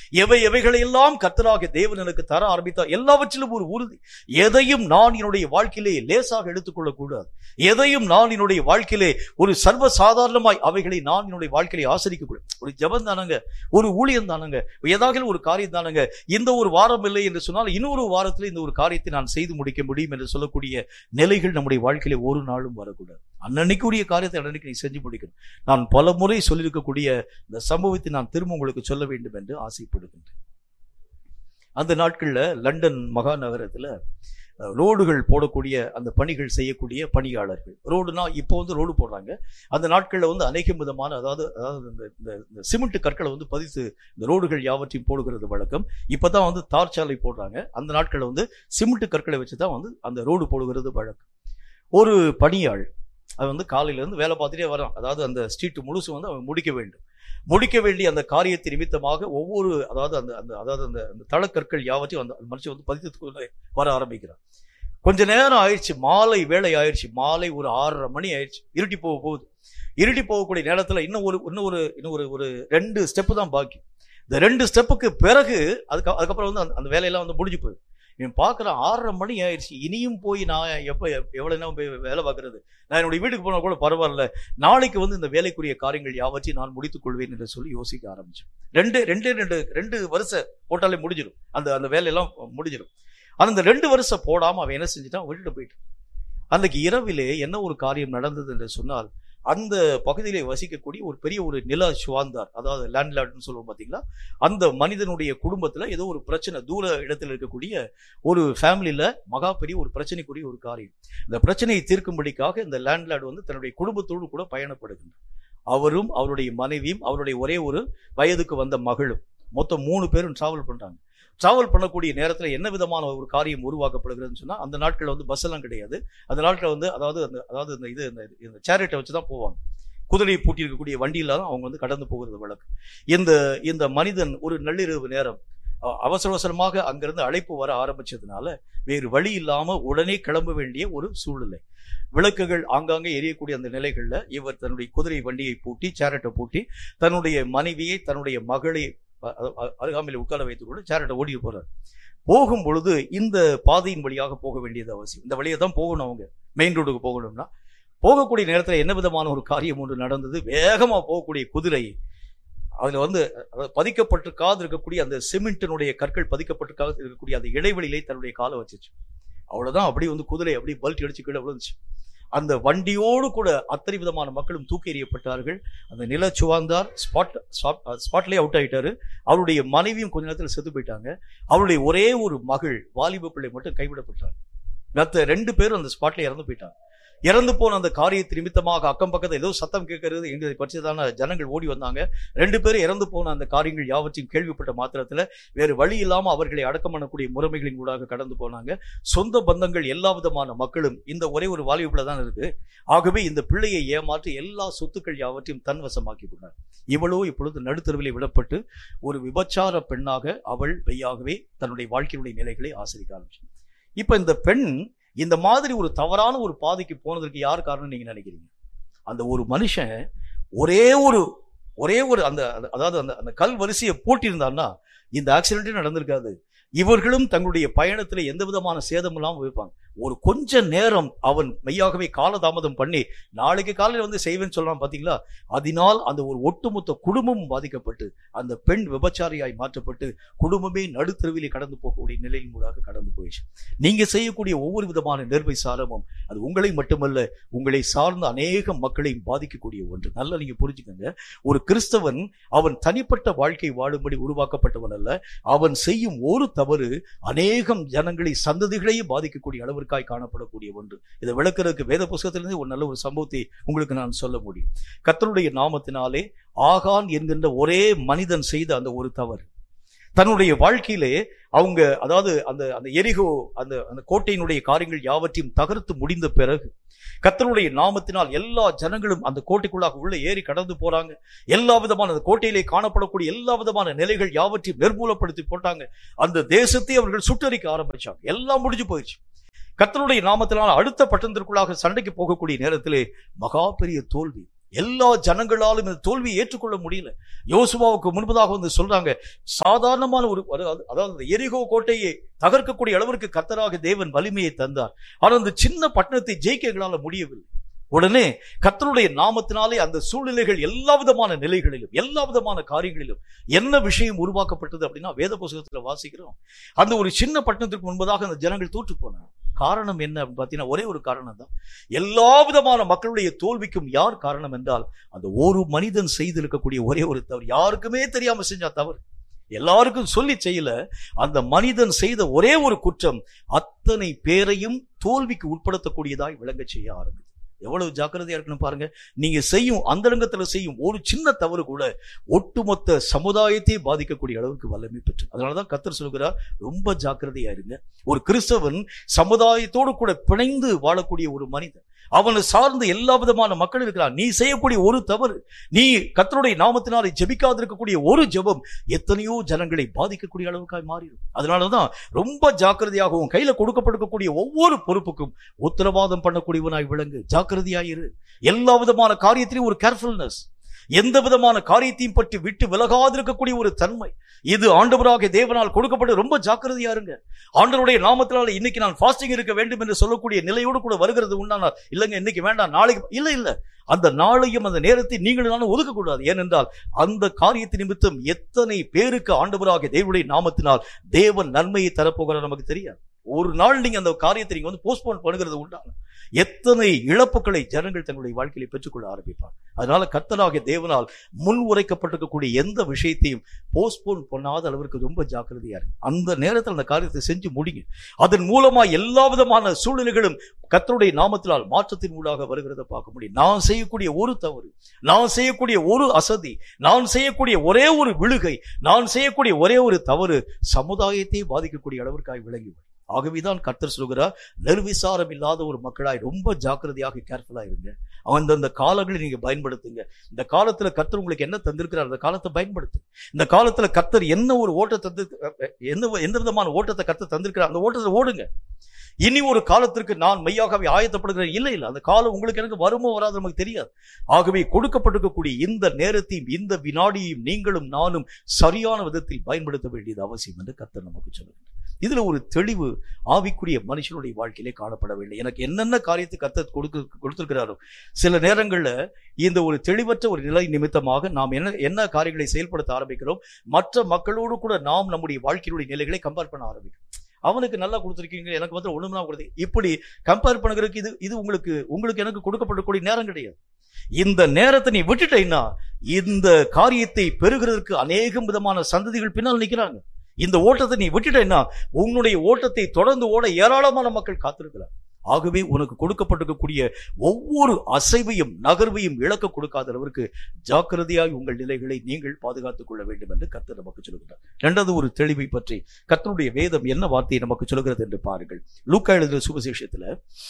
எவை எவைகளை எல்லாம் கத்தராக தேவன் எனக்கு தர ஆரம்பித்தார் எல்லாவற்றிலும் ஒரு உறுதி எதையும் நான் என்னுடைய வாழ்க்கையிலே லேசாக எடுத்துக்கொள்ளக் கூடாது எதையும் நான் என்னுடைய வாழ்க்கையிலே ஒரு சர்வ சாதாரணமாய் அவைகளை நான் என்னுடைய வாழ்க்கையிலே ஆசரிக்க கூடாது ஒரு ஜெபம் தானங்க ஒரு ஊழியம் தானங்க ஏதாவது ஒரு காரியம் தானங்க இந்த ஒரு வாரம் இல்லை என்று சொன்னால் இன்னொரு வாரத்தில் இந்த ஒரு காரியத்தை நான் செய்து முடிக்க முடியும் என்று சொல்லக்கூடிய நிலைகள் நம்முடைய வாழ்க்கையில ஒரு நாளும் வரக்கூடாது அன்னன்னைக்குரிய காரியத்தை அன்னன்னைக்கு நீ செஞ்சு முடிக்கணும் நான் பல முறை சொல்லியிருக்கக்கூடிய இந்த சம்பவத்தை நான் திரும்ப உங்களுக்கு சொல்ல வேண்டும் என்று ஆசைப்படுகின்றேன் அந்த நாட்கள்ல லண்டன் மகாநகரத்துல அஹ், ரோடுகள் போடக்கூடிய அந்த பணிகள் செய்யக்கூடிய பணியாளர்கள் ரோடுனா இப்போ வந்து ரோடு போடுறாங்க அந்த நாட்களில் வந்து அநேக விதமான அதாவது அதாவது இந்த இந்த இந்த சிமெண்ட் கற்களை வந்து பதித்து இந்த ரோடுகள் யாவற்றையும் போடுகிறது வழக்கம் இப்போ தான் வந்து தார் சாலை போடுறாங்க அந்த நாட்களில் வந்து சிமெண்ட் கற்களை வச்சு தான் வந்து அந்த ரோடு போடுகிறது வழக்கம் ஒரு பணியாள் அது வந்து காலையில இருந்து வேலை பார்த்துட்டே வரான் அதாவது அந்த ஸ்ட்ரீட் முழுசும் வந்து அவன் முடிக்க வேண்டும் முடிக்க வேண்டிய அந்த காரியத்தை நிமித்தமாக ஒவ்வொரு அதாவது அந்த அந்த அதாவது அந்த அந்த தளக்கற்கள் யாவற்றையும் அந்த அந்த மனுஷன் வந்து பதித்து வர ஆரம்பிக்கிறான் கொஞ்ச நேரம் ஆயிடுச்சு மாலை வேலை ஆயிடுச்சு மாலை ஒரு ஆறரை மணி ஆயிடுச்சு இருட்டி போக போகுது இருட்டி போகக்கூடிய நேரத்துல இன்னும் ஒரு இன்னும் ஒரு இன்னும் ஒரு ஒரு ரெண்டு ஸ்டெப்பு தான் பாக்கி இந்த ரெண்டு ஸ்டெப்புக்கு பிறகு அதுக்கு அதுக்கப்புறம் வந்து அந்த- அந்த வேலையெல்லாம் வந்து முடிஞ்சு போகுது இவன் பார்க்குறான் ஆறரை மணி ஆயிடுச்சு இனியும் போய் நான் எப்போ எவ்வளோ நேரம் போய் வேலை பார்க்கறது நான் என்னுடைய வீட்டுக்கு போனால் கூட பரவாயில்ல நாளைக்கு வந்து இந்த வேலைக்குரிய காரியங்கள் யாவற்றையும் நான் முடித்துக் கொள்வேன் என்று சொல்லி யோசிக்க ஆரம்பிச்சேன் ரெண்டு ரெண்டு ரெண்டு ரெண்டு வருஷம் போட்டாலே முடிஞ்சிடும் அந்த அந்த வேலையெல்லாம் முடிஞ்சிடும் ஆனால் அந்த ரெண்டு வருஷம் போடாமல் அவன் என்ன செஞ்சுட்டான் விட்டுட்டு போயிட்டான் அன்றைக்கு இரவிலே என்ன ஒரு காரியம் நடந்தது என்று சொன்னால் அந்த பகுதியிலே வசிக்கக்கூடிய ஒரு பெரிய ஒரு நில சுவாந்தார் அதாவது லேண்ட்லார்ட்னு சொல்லுவோம் பார்த்தீங்களா அந்த மனிதனுடைய குடும்பத்தில் ஏதோ ஒரு பிரச்சனை தூர இடத்துல இருக்கக்கூடிய ஒரு ஃபேமிலியில் மகா பெரிய ஒரு பிரச்சனைக்குரிய ஒரு காரியம் இந்த பிரச்சனையை தீர்க்கும்படிக்காக இந்த லேண்ட்லார்டு வந்து தன்னுடைய குடும்பத்தோடு கூட பயணப்படுகின்றார் அவரும் அவருடைய மனைவியும் அவருடைய ஒரே ஒரு வயதுக்கு வந்த மகளும் மொத்தம் மூணு பேரும் டிராவல் பண்றாங்க டிராவல் பண்ணக்கூடிய நேரத்தில் என்ன விதமான ஒரு காரியம் உருவாக்கப்படுகிறதுன்னு சொன்னால் அந்த நாட்களில் வந்து பஸ் எல்லாம் கிடையாது அந்த நாட்களில் வந்து அதாவது அந்த அதாவது இந்த இது இந்த இந்த சேரிட்டை வச்சு தான் போவாங்க குதிரையை பூட்டி இருக்கக்கூடிய வண்டியில தான் அவங்க வந்து கடந்து போகிறது வழக்கு இந்த இந்த மனிதன் ஒரு நள்ளிரவு நேரம் அ- அவசர அவசரமாக அங்கிருந்து அழைப்பு வர ஆரம்பிச்சதுனால வேறு வழி இல்லாம உடனே கிளம்ப வேண்டிய ஒரு சூழ்நிலை விளக்குகள் ஆங்காங்கே எரியக்கூடிய அந்த நிலைகள்ல இவர் தன்னுடைய குதிரை வண்டியை பூட்டி சேரட்டை பூட்டி தன்னுடைய மனைவியை தன்னுடைய மகளை அ- அ- அருகாமையில் உட்கார வைத்துக் கொண்டு சேரட்டை ஓடி போறார் போகும் பொழுது இந்த பாதையின் வழியாக போக வேண்டியது அவசியம் இந்த வழியை தான் போகணும் அவங்க மெயின் ரோடுக்கு போகணும்னா போகக்கூடிய நேரத்தில் என்ன விதமான ஒரு காரியம் ஒன்று நடந்தது வேகமா போகக்கூடிய குதிரை அதுல வந்து அதாவது பதிக்கப்பட்டிருக்காது இருக்கக்கூடிய அந்த சிமெண்டினுடைய கற்கள் பதிக்கப்பட்டிருக்காது இருக்கக்கூடிய அந்த இடைவெளியிலே தன்னுடைய காலை வச்சுச்சு அவ்வளவுதான் அப்படியே வந்து குதிரை அப்படியே பல்ட் அடிச்சு கீழே விழுந்துச்சு அந்த வண்டியோடு கூட அத்தனை விதமான மக்களும் தூக்கி எறியப்பட்டார்கள் அந்த நில சுவாந்தார் ஸ்பாட் ஸ்பாட்லேயே அவுட் ஆயிட்டாரு அவருடைய மனைவியும் கொஞ்ச நேரத்தில் செத்து போயிட்டாங்க அவருடைய ஒரே ஒரு மகள் வாலிப பிள்ளை மட்டும் கைவிடப்பட்டாங்க மற்ற ரெண்டு பேரும் அந்த ஸ்பாட்ல இறந்து போயிட்டாங்க இறந்து போன அந்த காரியத்தை நிமித்தமாக அக்கம் பக்கத்தில் ஏதோ சத்தம் கேட்கறது எங்களை பற்றியதான ஜனங்கள் ஓடி வந்தாங்க ரெண்டு பேரும் இறந்து போன அந்த காரியங்கள் யாவற்றையும் கேள்விப்பட்ட மாத்திரத்துல வேறு வழி இல்லாம அவர்களை அடக்கம் பண்ணக்கூடிய முறைமைகளின் ஊடாக கடந்து போனாங்க சொந்த பந்தங்கள் எல்லா விதமான மக்களும் இந்த ஒரே ஒரு வாலிபுல தான் இருக்கு ஆகவே இந்த பிள்ளையை ஏமாற்றி எல்லா சொத்துக்கள் யாவற்றையும் தன்வசமாக்கி கொண்டார் இவளோ இப்பொழுது நடுத்தருவிலே விடப்பட்டு ஒரு விபச்சார பெண்ணாக அவள் மெய்யாகவே தன்னுடைய வாழ்க்கையினுடைய நிலைகளை ஆசிரிக்க ஆரம்பிச்சார் இப்ப இந்த பெண் இந்த மாதிரி ஒரு தவறான ஒரு பாதைக்கு போனதற்கு யார் காரணம் நீங்க நினைக்கிறீங்க அந்த ஒரு மனுஷன் ஒரே ஒரு ஒரே ஒரு அந்த அந்த- அதாவது அந்த அந்த கல் வரிசையை போட்டிருந்தான்னா இந்த ஆக்சிடென்ட்டே நடந்திருக்காது இவர்களும் தங்களுடைய பயணத்துல எந்த விதமான சேதம் இல்லாமல் வைப்பாங்க ஒரு கொஞ்ச நேரம் அவன் மெய்யாகவே காலதாமதம் பண்ணி நாளைக்கு காலையில வந்து செய்வேன்னு சொல்றான் பாத்தீங்களா அதனால் அந்த ஒரு ஒட்டுமொத்த குடும்பமும் பாதிக்கப்பட்டு அந்த பெண் விபச்சாரியாய் மாற்றப்பட்டு குடும்பமே நடுத்தருவிலே கடந்து போகக்கூடிய நிலையின் மூலமாக கடந்து போயிடுச்சு நீங்க செய்யக்கூடிய ஒவ்வொரு விதமான நேர்மை சாரமும் அது உங்களை மட்டுமல்ல உங்களை சார்ந்த அநேக மக்களையும் பாதிக்கக்கூடிய ஒன்று நல்லா நீங்க புரிஞ்சுக்கங்க ஒரு கிறிஸ்தவன் அவன் தனிப்பட்ட வாழ்க்கை வாழும்படி உருவாக்கப்பட்டவன் அல்ல அவன் செய்யும் ஒரு தவறு அநேகம் ஜனங்களை சந்ததிகளையும் பாதிக்கக்கூடிய அளவிற்காய் காணப்படக்கூடிய ஒன்று இதை விளக்குறதுக்கு வேத புஸ்தகத்திலிருந்து ஒரு நல்ல ஒரு சம்பவத்தை உங்களுக்கு நான் சொல்ல முடியும் கர்த்தருடைய நாமத்தினாலே ஆகான் என்கின்ற ஒரே மனிதன் செய்த அந்த ஒரு தவறு தன்னுடைய வாழ்க்கையிலே அவங்க அதாவது அந்த அந்த எரிகோ அந்த அந்த கோட்டையினுடைய காரியங்கள் யாவற்றையும் தகர்த்து முடிந்த பிறகு கர்த்தருடைய நாமத்தினால் எல்லா ஜனங்களும் அந்த கோட்டைக்குள்ளாக உள்ள ஏறி கடந்து போறாங்க எல்லா விதமான அந்த கோட்டையிலே காணப்படக்கூடிய எல்லா விதமான நிலைகள் யாவற்றையும் நிர்மூலப்படுத்தி போட்டாங்க அந்த தேசத்தை அவர்கள் சுட்டரிக்க ஆரம்பிச்சாங்க எல்லாம் முடிஞ்சு போயிடுச்சு கர்த்தருடைய நாமத்தினால் அடுத்த பட்டணத்திற்குள்ளாக சண்டைக்கு போகக்கூடிய நேரத்திலே மகா பெரிய தோல்வி எல்லா ஜனங்களாலும் இந்த தோல்வியை ஏற்றுக்கொள்ள முடியல யோசுவாவுக்கு முன்பதாக வந்து சொல்றாங்க சாதாரணமான ஒரு அதாவது அதாவது இந்த எரிகோ கோட்டையை தகர்க்கக்கூடிய அளவிற்கு கர்த்தராக தேவன் வலிமையை தந்தார் ஆனால் அந்த சின்ன பட்டணத்தை ஜெயிக்க எங்களால முடியவில்லை உடனே கர்த்தருடைய நாமத்தினாலே அந்த சூழ்நிலைகள் எல்லா விதமான நிலைகளிலும் எல்லா விதமான காரியங்களிலும் என்ன விஷயம் உருவாக்கப்பட்டது அப்படின்னா வேத புஸ்தகத்துல வாசிக்கிறோம் அந்த ஒரு சின்ன பட்டணத்துக்கு முன்பதாக அந்த ஜனங்கள் தோற்று போனாங்க காரணம் என்ன அப்படின்னு பார்த்தீங்கன்னா ஒரே ஒரு காரணம் தான் எல்லா விதமான மக்களுடைய தோல்விக்கும் யார் காரணம் என்றால் அந்த ஒரு மனிதன் செய்திருக்கக்கூடிய ஒரே ஒரு தவறு யாருக்குமே தெரியாம செஞ்சா தவறு எல்லாருக்கும் சொல்லி செய்யல அந்த மனிதன் செய்த ஒரே ஒரு குற்றம் அத்தனை பேரையும் தோல்விக்கு உட்படுத்தக்கூடியதாய் விளங்க செய்ய ஆரம்பிது எவ்வளவு ஜாக்கிரதையா இருக்கணும் பாருங்க நீங்க செய்யும் அந்தரங்கத்துல செய்யும் ஒரு சின்ன தவறு கூட ஒட்டுமொத்த சமுதாயத்தை பாதிக்கக்கூடிய அளவுக்கு வல்லமை பெற்று அதனாலதான் கத்தர் சொல்கிறார் ரொம்ப ஜாக்கிரதையா இருங்க ஒரு கிறிஸ்தவன் சமுதாயத்தோடு கூட பிணைந்து வாழக்கூடிய ஒரு மனிதன் அவனை சார்ந்து எல்லா விதமான மக்கள் இருக்கிறான் நீ செய்யக்கூடிய ஒரு தவறு நீ கத்தருடைய நாமத்தினாலே ஜெபிக்காதிருக்கக்கூடிய ஒரு ஜெபம் எத்தனையோ ஜனங்களை பாதிக்கக்கூடிய அளவுக்காய் மாறிடும் அதனாலதான் ரொம்ப ஜாக்கிரதையாக உன் கையில கொடுக்கப்பட்டிருக்கக்கூடிய ஒவ்வொரு பொறுப்புக்கும் உத்தரவாதம் பண்ணக்கூடியவனாய் விளங்கு ஜாக்கிரதையாயிரு எல்லா விதமான காரியத்திலையும் ஒரு கேர்ஃபுல்னஸ் எந்த விதமான காரியத்தையும் பற்றி விட்டு விலகாதிருக்கக்கூடிய ஒரு தன்மை இது ஆண்டவராக தேவனால் கொடுக்கப்பட்டு ரொம்ப ஜாக்கிரதையா இருங்க ஆண்டவருடைய நாமத்தினால இன்னைக்கு நான் ஃபாஸ்டிங் இருக்க வேண்டும் என்று சொல்லக்கூடிய நிலையோடு கூட வருகிறது உண்டானால் இல்லைங்க இன்னைக்கு வேண்டாம் நாளைக்கு இல்ல இல்ல அந்த நாளையும் அந்த நேரத்தை நீங்கள் நானும் ஒதுக்கக்கூடாது ஏனென்றால் அந்த காரியத்தை நிமித்தம் எத்தனை பேருக்கு ஆண்டவராக தேவனுடைய நாமத்தினால் தேவன் நன்மையை தரப்போகிறார் நமக்கு தெரியாது ஒரு நாள் நீங்க அந்த காரியத்தை நீங்க வந்து போஸ்ட்போன் பண்ணுகிறது உண்டான எத்தனை இழப்புகளை ஜனங்கள் தங்களுடைய வாழ்க்கையில பெற்றுக்கொள்ள ஆரம்பிப்பார் அதனால கர்த்தராகிய தேவனால் முன் உரைக்கப்பட்டிருக்கக்கூடிய எந்த விஷயத்தையும் போஸ்ட்போன் பண்ணாத அளவிற்கு ரொம்ப ஜாக்கிரதையா இருக்கு அந்த நேரத்தில் அந்த காரியத்தை செஞ்சு முடிங்க அதன் மூலமா எல்லா விதமான சூழ்நிலைகளும் கர்த்தருடைய நாமத்தினால் மாற்றத்தின் ஊடாக வருகிறத பார்க்க முடியும் நான் செய்யக்கூடிய ஒரு தவறு நான் செய்யக்கூடிய ஒரு அசதி நான் செய்யக்கூடிய ஒரே ஒரு விழுகை நான் செய்யக்கூடிய ஒரே ஒரு தவறு சமுதாயத்தை பாதிக்கக்கூடிய அளவிற்காக விளங்கி வரும். ஆகவேதான் கர்த்தர் சொல்கிறார் நிர்விசாரம் இல்லாத ஒரு மக்களாய் ரொம்ப ஜாக்கிரதையாக கேர்ஃபுல்லா இருங்க அந்தந்த காலங்களை நீங்க பயன்படுத்துங்க இந்த காலத்துல கர்த்தர் உங்களுக்கு என்ன தந்திருக்கிறார் அந்த காலத்தை பயன்படுத்து இந்த காலத்துல கர்த்தர் என்ன ஒரு ஓட்டத்தை தந்து எந்த எந்த விதமான ஓட்டத்தை கர்த்தர் தந்திருக்கிறார் அந்த ஓட்டத்தை ஓடுங்க இனி ஒரு காலத்திற்கு நான் மெய்யாகவே ஆயத்தப்படுகிறேன் இல்லை இல்லை அந்த காலம் உங்களுக்கு எனக்கு வருமோ வராது நமக்கு தெரியாது ஆகவே கொடுக்கப்பட்டிருக்கக்கூடிய இந்த நேரத்தையும் இந்த வினாடியையும் நீங்களும் நானும் சரியான விதத்தில் பயன்படுத்த வேண்டியது அவசியம் என்று கர்த்தர் நமக்கு சொல்லுகிறார் இதுல ஒரு தெளிவு ஆவிக்குரிய மனுஷனுடைய வாழ்க்கையிலே காணப்படவில்லை எனக்கு என்னென்ன காரியத்தை கர்த்தர் கொடுக்க கொடுத்திருக்கிறாரோ சில நேரங்கள்ல இந்த ஒரு தெளிவற்ற ஒரு நிலை நிமித்தமாக நாம் என்ன என்ன காரியங்களை செயல்படுத்த ஆரம்பிக்கிறோம் மற்ற மக்களோடு கூட நாம் நம்முடைய வாழ்க்கையினுடைய நிலைகளை கம்பேர் பண்ண ஆரம்பிக்கிறோம் அவனுக்கு நல்லா கொடுத்துருக்கீங்க எனக்கு வந்து ஒண்ணுமே கொடுத்து இப்படி கம்பேர் பண்ணுறதுக்கு இது இது உங்களுக்கு உங்களுக்கு எனக்கு கொடுக்கப்படக்கூடிய நேரம் கிடையாது இந்த நேரத்தை நீ விட்டுட்டீன்னா இந்த காரியத்தை பெறுகிறதுக்கு அநேகம் விதமான சந்ததிகள் பின்னால் நிற்கிறாங்க இந்த ஓட்டத்தை நீ விட்டுட்டேன்னா உன்னுடைய ஓட்டத்தை தொடர்ந்து ஓட ஏராளமான மக்கள் காத்திருக்கிறார் ஆகவே உனக்கு கொடுக்கப்பட்டிருக்கக்கூடிய ஒவ்வொரு அசைவையும் நகர்வையும் இழக்க கொடுக்காத அளவிற்கு ஜாக்கிரதையாய் உங்கள் நிலைகளை நீங்கள் பாதுகாத்துக் கொள்ள வேண்டும் என்று கர்த்தர் நமக்கு சொல்கிறார் இரண்டாவது ஒரு தெளிவை பற்றி கர்த்தருடைய வேதம் என்ன வார்த்தையை நமக்கு சொல்கிறது என்று பாருங்கள் லூக்கா எழுதுகிற சுவிசேஷத்துல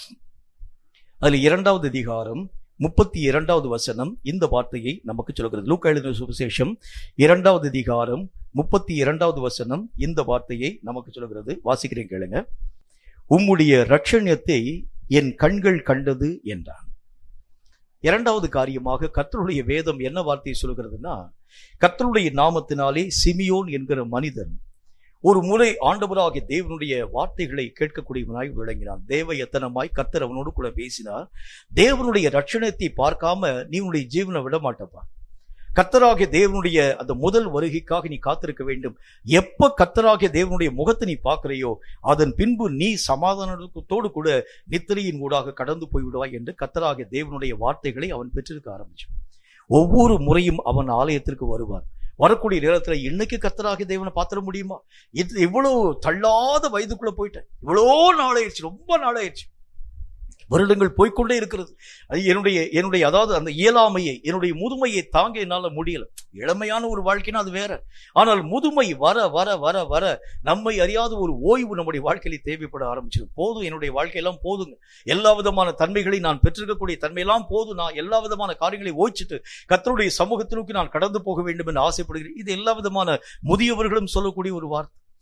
அதுல இரண்டாவது அதிகாரம் முப்பத்தி இரண்டாவது வசனம் இந்த வார்த்தையை நமக்கு சொல்கிறது லூக்கா எழுதின சுவிசேஷம் இரண்டாவது அதிகாரம் முப்பத்தி இரண்டாவது வசனம் இந்த வார்த்தையை நமக்கு சொல்கிறது வாசிக்கிறேன் கேளுங்க உம்முடைய ரட்சணியத்தை என் கண்கள் கண்டது என்றான் இரண்டாவது காரியமாக கர்த்தருடைய வேதம் என்ன வார்த்தையை சொல்கிறதுனா கர்த்தருடைய நாமத்தினாலே சிமியோன் என்கிற மனிதன் ஒரு முறை ஆண்டவராகிய தேவனுடைய வார்த்தைகளை கேட்கக்கூடியவனாய் விளங்கினான் தேவ எத்தனமாய் கர்த்தர் அவனோடு கூட பேசினார் தேவனுடைய ரட்சணத்தை பார்க்காம நீ உன்னுடைய ஜீவனை விட மாட்டப்பா கர்த்தராகிய தேவனுடைய அந்த முதல் வருகைக்காக நீ காத்திருக்க வேண்டும் எப்ப கர்த்தராகிய தேவனுடைய முகத்தை நீ பார்க்கிறையோ அதன் பின்பு நீ சமாதானத்தோடு கூட நித்திரையின் ஊடாக கடந்து போய்விடுவாய் என்று கர்த்தராகிய தேவனுடைய வார்த்தைகளை அவன் பெற்றிருக்க ஆரம்பிச்சான் ஒவ்வொரு முறையும் அவன் ஆலயத்திற்கு வருவார் வரக்கூடிய நேரத்துல இன்னைக்கு கர்த்தராகிய தேவனை பார்த்துட முடியுமா இது இவ்வளவு தள்ளாத வயதுக்குள்ள போயிட்டேன் இவ்வளோ நாளாயிருச்சு ரொம்ப நாளாயிருச்சு வருடங்கள் போய்க்கொண்டே இருக்கிறது அது என்னுடைய என்னுடைய அதாவது அந்த இயலாமையை என்னுடைய முதுமையை தாங்க என்னால முடியல இளமையான ஒரு வாழ்க்கைனா அது வேற ஆனால் முதுமை வர வர வர வர நம்மை அறியாத ஒரு ஓய்வு நம்முடைய வாழ்க்கையில தேவைப்பட ஆரம்பிச்சது போதும் என்னுடைய வாழ்க்கையெல்லாம் போதுங்க எல்லா விதமான தன்மைகளை நான் பெற்றிருக்கக்கூடிய தன்மையெல்லாம் போதும் நான் எல்லா விதமான காரியங்களை ஓய்ச்சிட்டு கத்தருடைய சமூகத்திற்கு நான் கடந்து போக வேண்டும் என்று ஆசைப்படுகிறேன் இது எல்லா விதமான முதியவர்களும் சொல்லக்கூடிய ஒரு வார்த்தை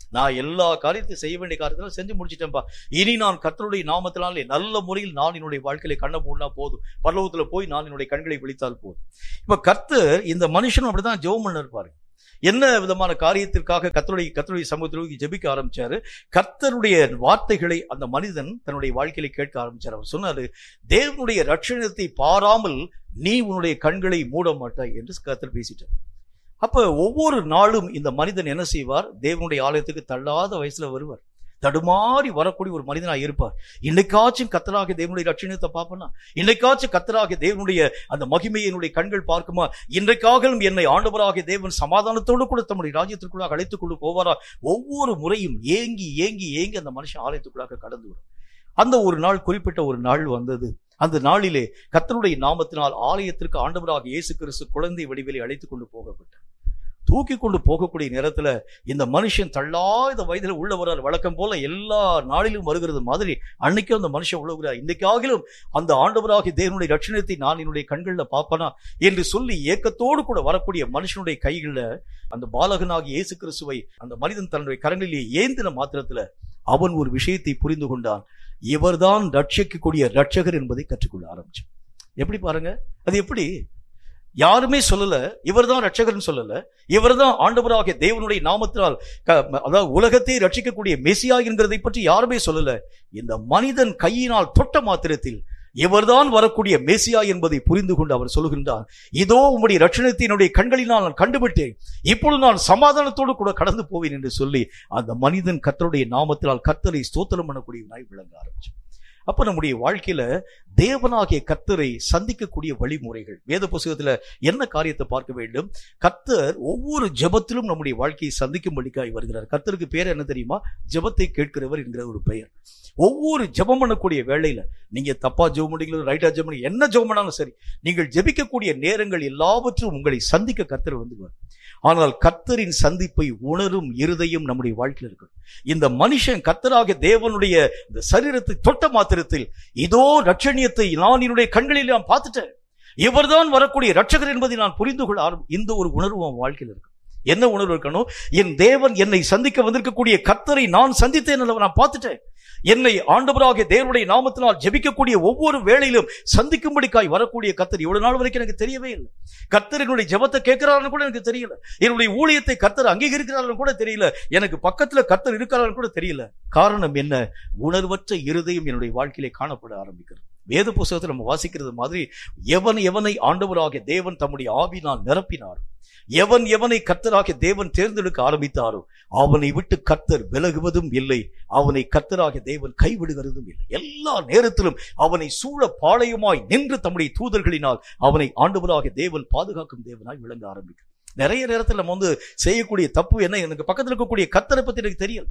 நான் எல்லா காரியத்தையும் செய்ய வேண்டிய காரியத்தெல்லாம் செஞ்சு முடிச்சிட்டேன்பா இனி நான் கர்த்தருடைய நாமத்தினாலே நல்ல முறையில் நான் என்னுடைய வாழ்க்கையில கண்ணை மூடினா போதும் பரலோகத்துல போய் நான் என்னுடைய கண்களை விழித்தால் போதும் இப்ப கர்த்தர் இந்த மனுஷனும் அப்படிதான் ஜெபம் பண்ண இருப்பாரு என்ன விதமான காரியத்திற்காக கர்த்தருடைய கர்த்தருடைய சமூகத்தில் ஜெபிக்க ஆரம்பிச்சாரு கர்த்தருடைய வார்த்தைகளை அந்த மனிதன் தன்னுடைய வாழ்க்கையில கேட்க ஆரம்பிச்சார் அவர் சொன்னாரு தேவனுடைய ரட்சணத்தை பாராமல் நீ உன்னுடைய கண்களை மூட மாட்டாய் என்று கர்த்தர் பேசிட்டார் அப்ப ஒவ்வொரு நாளும் இந்த மனிதன் என்ன செய்வார் தேவனுடைய ஆலயத்துக்கு தள்ளாத வயசுல வருவார் தடுமாறி வரக்கூடிய ஒரு மனிதனா இருப்பார் இன்னைக்காச்சும் கத்தராக தேவனுடைய ரட்சணத்தை பார்ப்பனா இன்னைக்காச்சும் கத்தராக தேவனுடைய அந்த மகிமையை என்னுடைய கண்கள் பார்க்குமா இன்றைக்காகவும் என்னை ஆண்டவராக தேவன் சமாதானத்தோடு கூட தம்முடைய ராஜ்யத்திற்குள்ளாக அழைத்துக் கொண்டு போவாரா ஒவ்வொரு முறையும் ஏங்கி ஏங்கி ஏங்கி அந்த மனுஷன் ஆலயத்துக்குள்ளாக கடந்து வரும் அந்த ஒரு நாள் குறிப்பிட்ட ஒரு நாள் வந்தது அந்த நாளிலே கர்த்தருடைய நாமத்தினால் ஆலயத்திற்கு ஆண்டவராக இயேசு கிறிஸ்து குழந்தை வடிவிலே அழைத்துக் கொண்டு போகப்பட்டார் தூக்கி கொண்டு போகக்கூடிய நேரத்துல இந்த மனுஷன் தள்ளாத வயதுல உள்ள வர்றார் வழக்கம் போல எல்லா நாளிலும் வருகிறது மாதிரி அன்னைக்கும் அந்த மனுஷன் உள்ள இன்னைக்காகிலும் அந்த ஆண்டவராகி தேவனுடைய ரட்சணத்தை நான் என்னுடைய கண்கள்ல பார்ப்பனா என்று சொல்லி ஏக்கத்தோடு கூட வரக்கூடிய மனுஷனுடைய கைகள்ல அந்த பாலகனாகி இயேசு கிறிஸ்துவை அந்த மனிதன் தன்னுடைய கரங்களிலே ஏந்தின மாத்திரத்துல அவன் ஒரு விஷயத்தை புரிந்து கொண்டான் இவர்தான் ரட்சிக்கக்கூடிய ரட்சகர் என்பதை கற்றுக்கொள்ள ஆரம்பிச்சான் எப்படி பாருங்க அது எப்படி யாருமே சொல்லல இவர்தான் ரட்சகர்னு சொல்லல இவர்தான் ஆண்டவராகிய தேவனுடைய நாமத்தினால் க- அதாவது உலகத்தை ரட்சிக்கக்கூடிய மெசியா என்கிறதை பற்றி யாருமே சொல்லல இந்த மனிதன் கையினால் தொட்ட மாத்திரத்தில் இவர்தான் வரக்கூடிய மேசியா என்பதை புரிந்து கொண்டு அவர் சொல்லுகின்றார் இதோ உம்முடைய ரட்சணத்தினுடைய கண்களினால் நான் கண்டுபிட்டேன் இப்பொழுது நான் சமாதானத்தோடு கூட கடந்து போவேன் என்று சொல்லி அந்த மனிதன் கர்த்தருடைய நாமத்தினால் கர்த்தரை ஸ்தோத்திரம் பண்ணக்கூடியவனாய் விளங்க ஆரம்பிச்சான் அப்ப நம்முடைய வாழ்க்கையில தேவனாகிய கர்த்தரை சந்திக்கக்கூடிய வழிமுறைகள் வேத புஸ்தகத்துல என்ன காரியத்தை பார்க்க வேண்டும் கர்த்தர் ஒவ்வொரு ஜெபத்திலும் நம்முடைய வாழ்க்கையை சந்திக்கும்படிக்காய் வருகிறார் கர்த்தருக்கு பேர் என்ன தெரியுமா ஜெபத்தை கேட்கிறவர் என்கிற ஒரு பெயர் ஒவ்வொரு ஜெபம் பண்ணக்கூடிய வேளையில நீங்க தப்பா ஜெபம் பண்ணீங்களோ ரைட்டா ஜெபம் பண்ணி என்ன ஜெபம் பண்ணாலும் சரி நீங்கள் ஜெபிக்கக்கூடிய நேரங்கள் எல்லாவற்றும் உங்களை சந்திக்க கர்த்தர் வந்துவார் ஆனால் கர்த்தரின் சந்திப்பை உணரும் இருதயம் நம்முடைய வாழ்க்கையில் இருக்கணும் இந்த மனுஷன் கர்த்தராக தேவனுடைய இந்த சரீரத்தை தொட்ட மாத்திரத்தில் இதோ ரட்சணியத்தை நான் என்னுடைய கண்களில் நான் பார்த்துட்டேன் இவர்தான் வரக்கூடிய ரட்சகர் என்பதை நான் புரிந்து கொள்ள ஆரம்பி இந்த ஒரு உணர்வு அவன் வாழ்க்கையில் இருக்கு என்ன உணர்வு இருக்கணும் என் தேவன் என்னை சந்திக்க வந்திருக்கக்கூடிய கர்த்தரை நான் சந்தித்தேன் அல்லவா நான் பார்த்துட்டேன் என்னை ஆண்டவராகிய தேவனுடைய நாமத்தினால் ஜெபிக்கக்கூடிய ஒவ்வொரு வேளையிலும் சந்திக்கும்படிக்காய் வரக்கூடிய கர்த்தர் இவ்வளவு நாள் வரைக்கும் எனக்கு தெரியவே இல்லை கர்த்தர் என்னுடைய ஜெபத்தை கேட்கிறாருன்னு கூட எனக்கு தெரியல என்னுடைய ஊழியத்தை கர்த்தர் அங்கீகரிக்கிறாருன்னு கூட தெரியல எனக்கு பக்கத்துல கர்த்தர் இருக்கிறாருன்னு கூட தெரியல காரணம் என்ன உணர்வற்ற இருதயம் என்னுடைய வாழ்க்கையிலே காணப்பட ஆரம்பிக்கிறது வேத புஸ்தகத்தை நம்ம வாசிக்கிறது மாதிரி எவன் எவனை ஆண்டவராகிய தேவன் தம்முடைய ஆவினால் நிரப்பினார் எவன் எவனை கர்த்தராகிய தேவன் தேர்ந்தெடுக்க ஆரம்பித்தாரோ அவனை விட்டு கர்த்தர் விலகுவதும் இல்லை அவனை கர்த்தராகிய தேவன் கைவிடுகிறதும் இல்லை எல்லா நேரத்திலும் அவனை சூழ பாளையமாய் நின்று தம்முடைய தூதர்களினால் அவனை ஆண்டவராகிய தேவன் பாதுகாக்கும் தேவனாய் விளங்க ஆரம்பிக்கும் நிறைய நேரத்தில் நம்ம வந்து செய்யக்கூடிய தப்பு என்ன எனக்கு பக்கத்தில் இருக்கக்கூடிய கர்த்தரை பத்தி எனக்கு தெரியல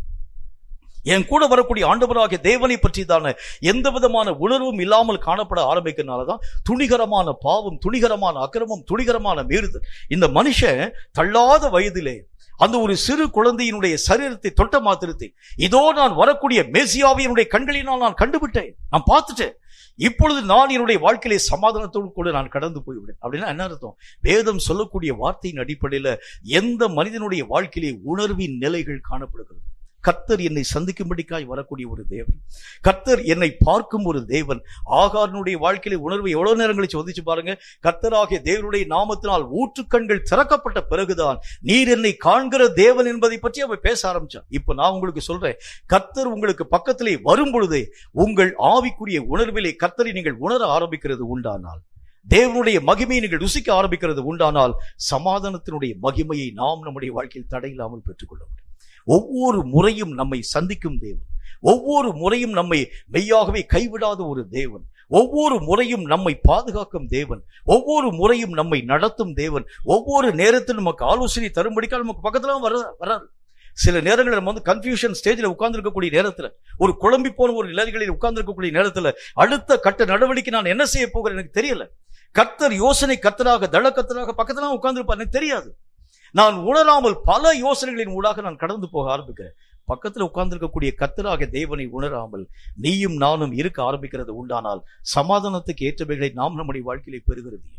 என் கூட வரக்கூடிய ஆண்டவராகிய தேவனை பற்றிதான எந்த விதமான உணர்வும் இல்லாமல் காணப்பட ஆரம்பிக்கிறதுனாலதான் துணிகரமான பாவம் துணிகரமான அக்கிரமம் துணிகரமான மீறுதல் இந்த மனுஷன் தள்ளாத வயதிலே அந்த ஒரு சிறு குழந்தையினுடைய சரீரத்தை தொட்ட மாத்திரத்தை இதோ நான் வரக்கூடிய மேசியாவை என்னுடைய கண்களினால் நான் கண்டுபிட்டேன் நான் பார்த்துட்டேன் இப்பொழுது நான் என்னுடைய வாழ்க்கையிலே சமாதானத்தோடு கூட நான் கடந்து போய்விட்டேன் அப்படின்னா என்ன அர்த்தம் வேதம் சொல்லக்கூடிய வார்த்தையின் அடிப்படையில எந்த மனிதனுடைய வாழ்க்கையிலே உணர்வின் நிலைகள் காணப்படுகிறது கர்த்தர் என்னை சந்திக்கும்படிக்காய் வரக்கூடிய ஒரு தேவன் கர்த்தர் என்னை பார்க்கும் ஒரு தேவன் ஆகாரனுடைய வாழ்க்கையில உணர்வு எவ்வளவு நேரம் கழிச்சு வந்துச்சு பாருங்க கர்த்தராகிய தேவனுடைய நாமத்தினால் ஊற்றுக்கண்கள் திறக்கப்பட்ட பிறகுதான் நீர் என்னை காண்கிற தேவன் என்பதை பற்றி அவன் பேச ஆரம்பிச்சான் இப்ப நான் உங்களுக்கு சொல்றேன் கர்த்தர் உங்களுக்கு பக்கத்திலே வரும் பொழுதே உங்கள் ஆவிக்குரிய உணர்விலே கர்த்தரை நீங்கள் உணர ஆரம்பிக்கிறது உண்டானால் தேவனுடைய மகிமையை நீங்கள் ருசிக்க ஆரம்பிக்கிறது உண்டானால் சமாதானத்தினுடைய மகிமையை நாம் நம்முடைய வாழ்க்கையில் தடையில்லாமல் பெற்றுக்கொள்ள முடியும் ஒவ்வொரு முறையும் நம்மை சந்திக்கும் தேவன் ஒவ்வொரு முறையும் நம்மை மெய்யாகவே கைவிடாத ஒரு தேவன் ஒவ்வொரு முறையும் நம்மை பாதுகாக்கும் தேவன் ஒவ்வொரு முறையும் நம்மை நடத்தும் தேவன் ஒவ்வொரு நேரத்திலும் நமக்கு ஆலோசனை தரும்படிக்கால் நமக்கு பக்கத்துல வர வராது சில நேரங்களில் நம்ம வந்து கன்ஃபியூஷன் ஸ்டேஜில் உட்கார்ந்து இருக்கக்கூடிய நேரத்துல ஒரு குழம்பி போன ஒரு நிலைகளில் உட்கார்ந்து இருக்கக்கூடிய நேரத்துல அடுத்த கட்ட நடவடிக்கை நான் என்ன செய்ய போகிறேன் எனக்கு தெரியல கர்த்தர் யோசனை கர்த்தராக தள கர்த்தராக பக்கத்துல உட்கார்ந்து எனக்கு தெரியாது நான் உணராமல் பல யோசனைகளின் ஊடாக நான் கடந்து போக ஆரம்பிக்கிறேன் பக்கத்தில் உட்கார்ந்திருக்கக்கூடிய கத்தராக தேவனை உணராமல் நீயும் நானும் இருக்க ஆரம்பிக்கிறது உண்டானால் சமாதானத்துக்கு ஏற்றவைகளை நாம் நம்முடைய வாழ்க்கையிலே பெறுகிறது எப்படி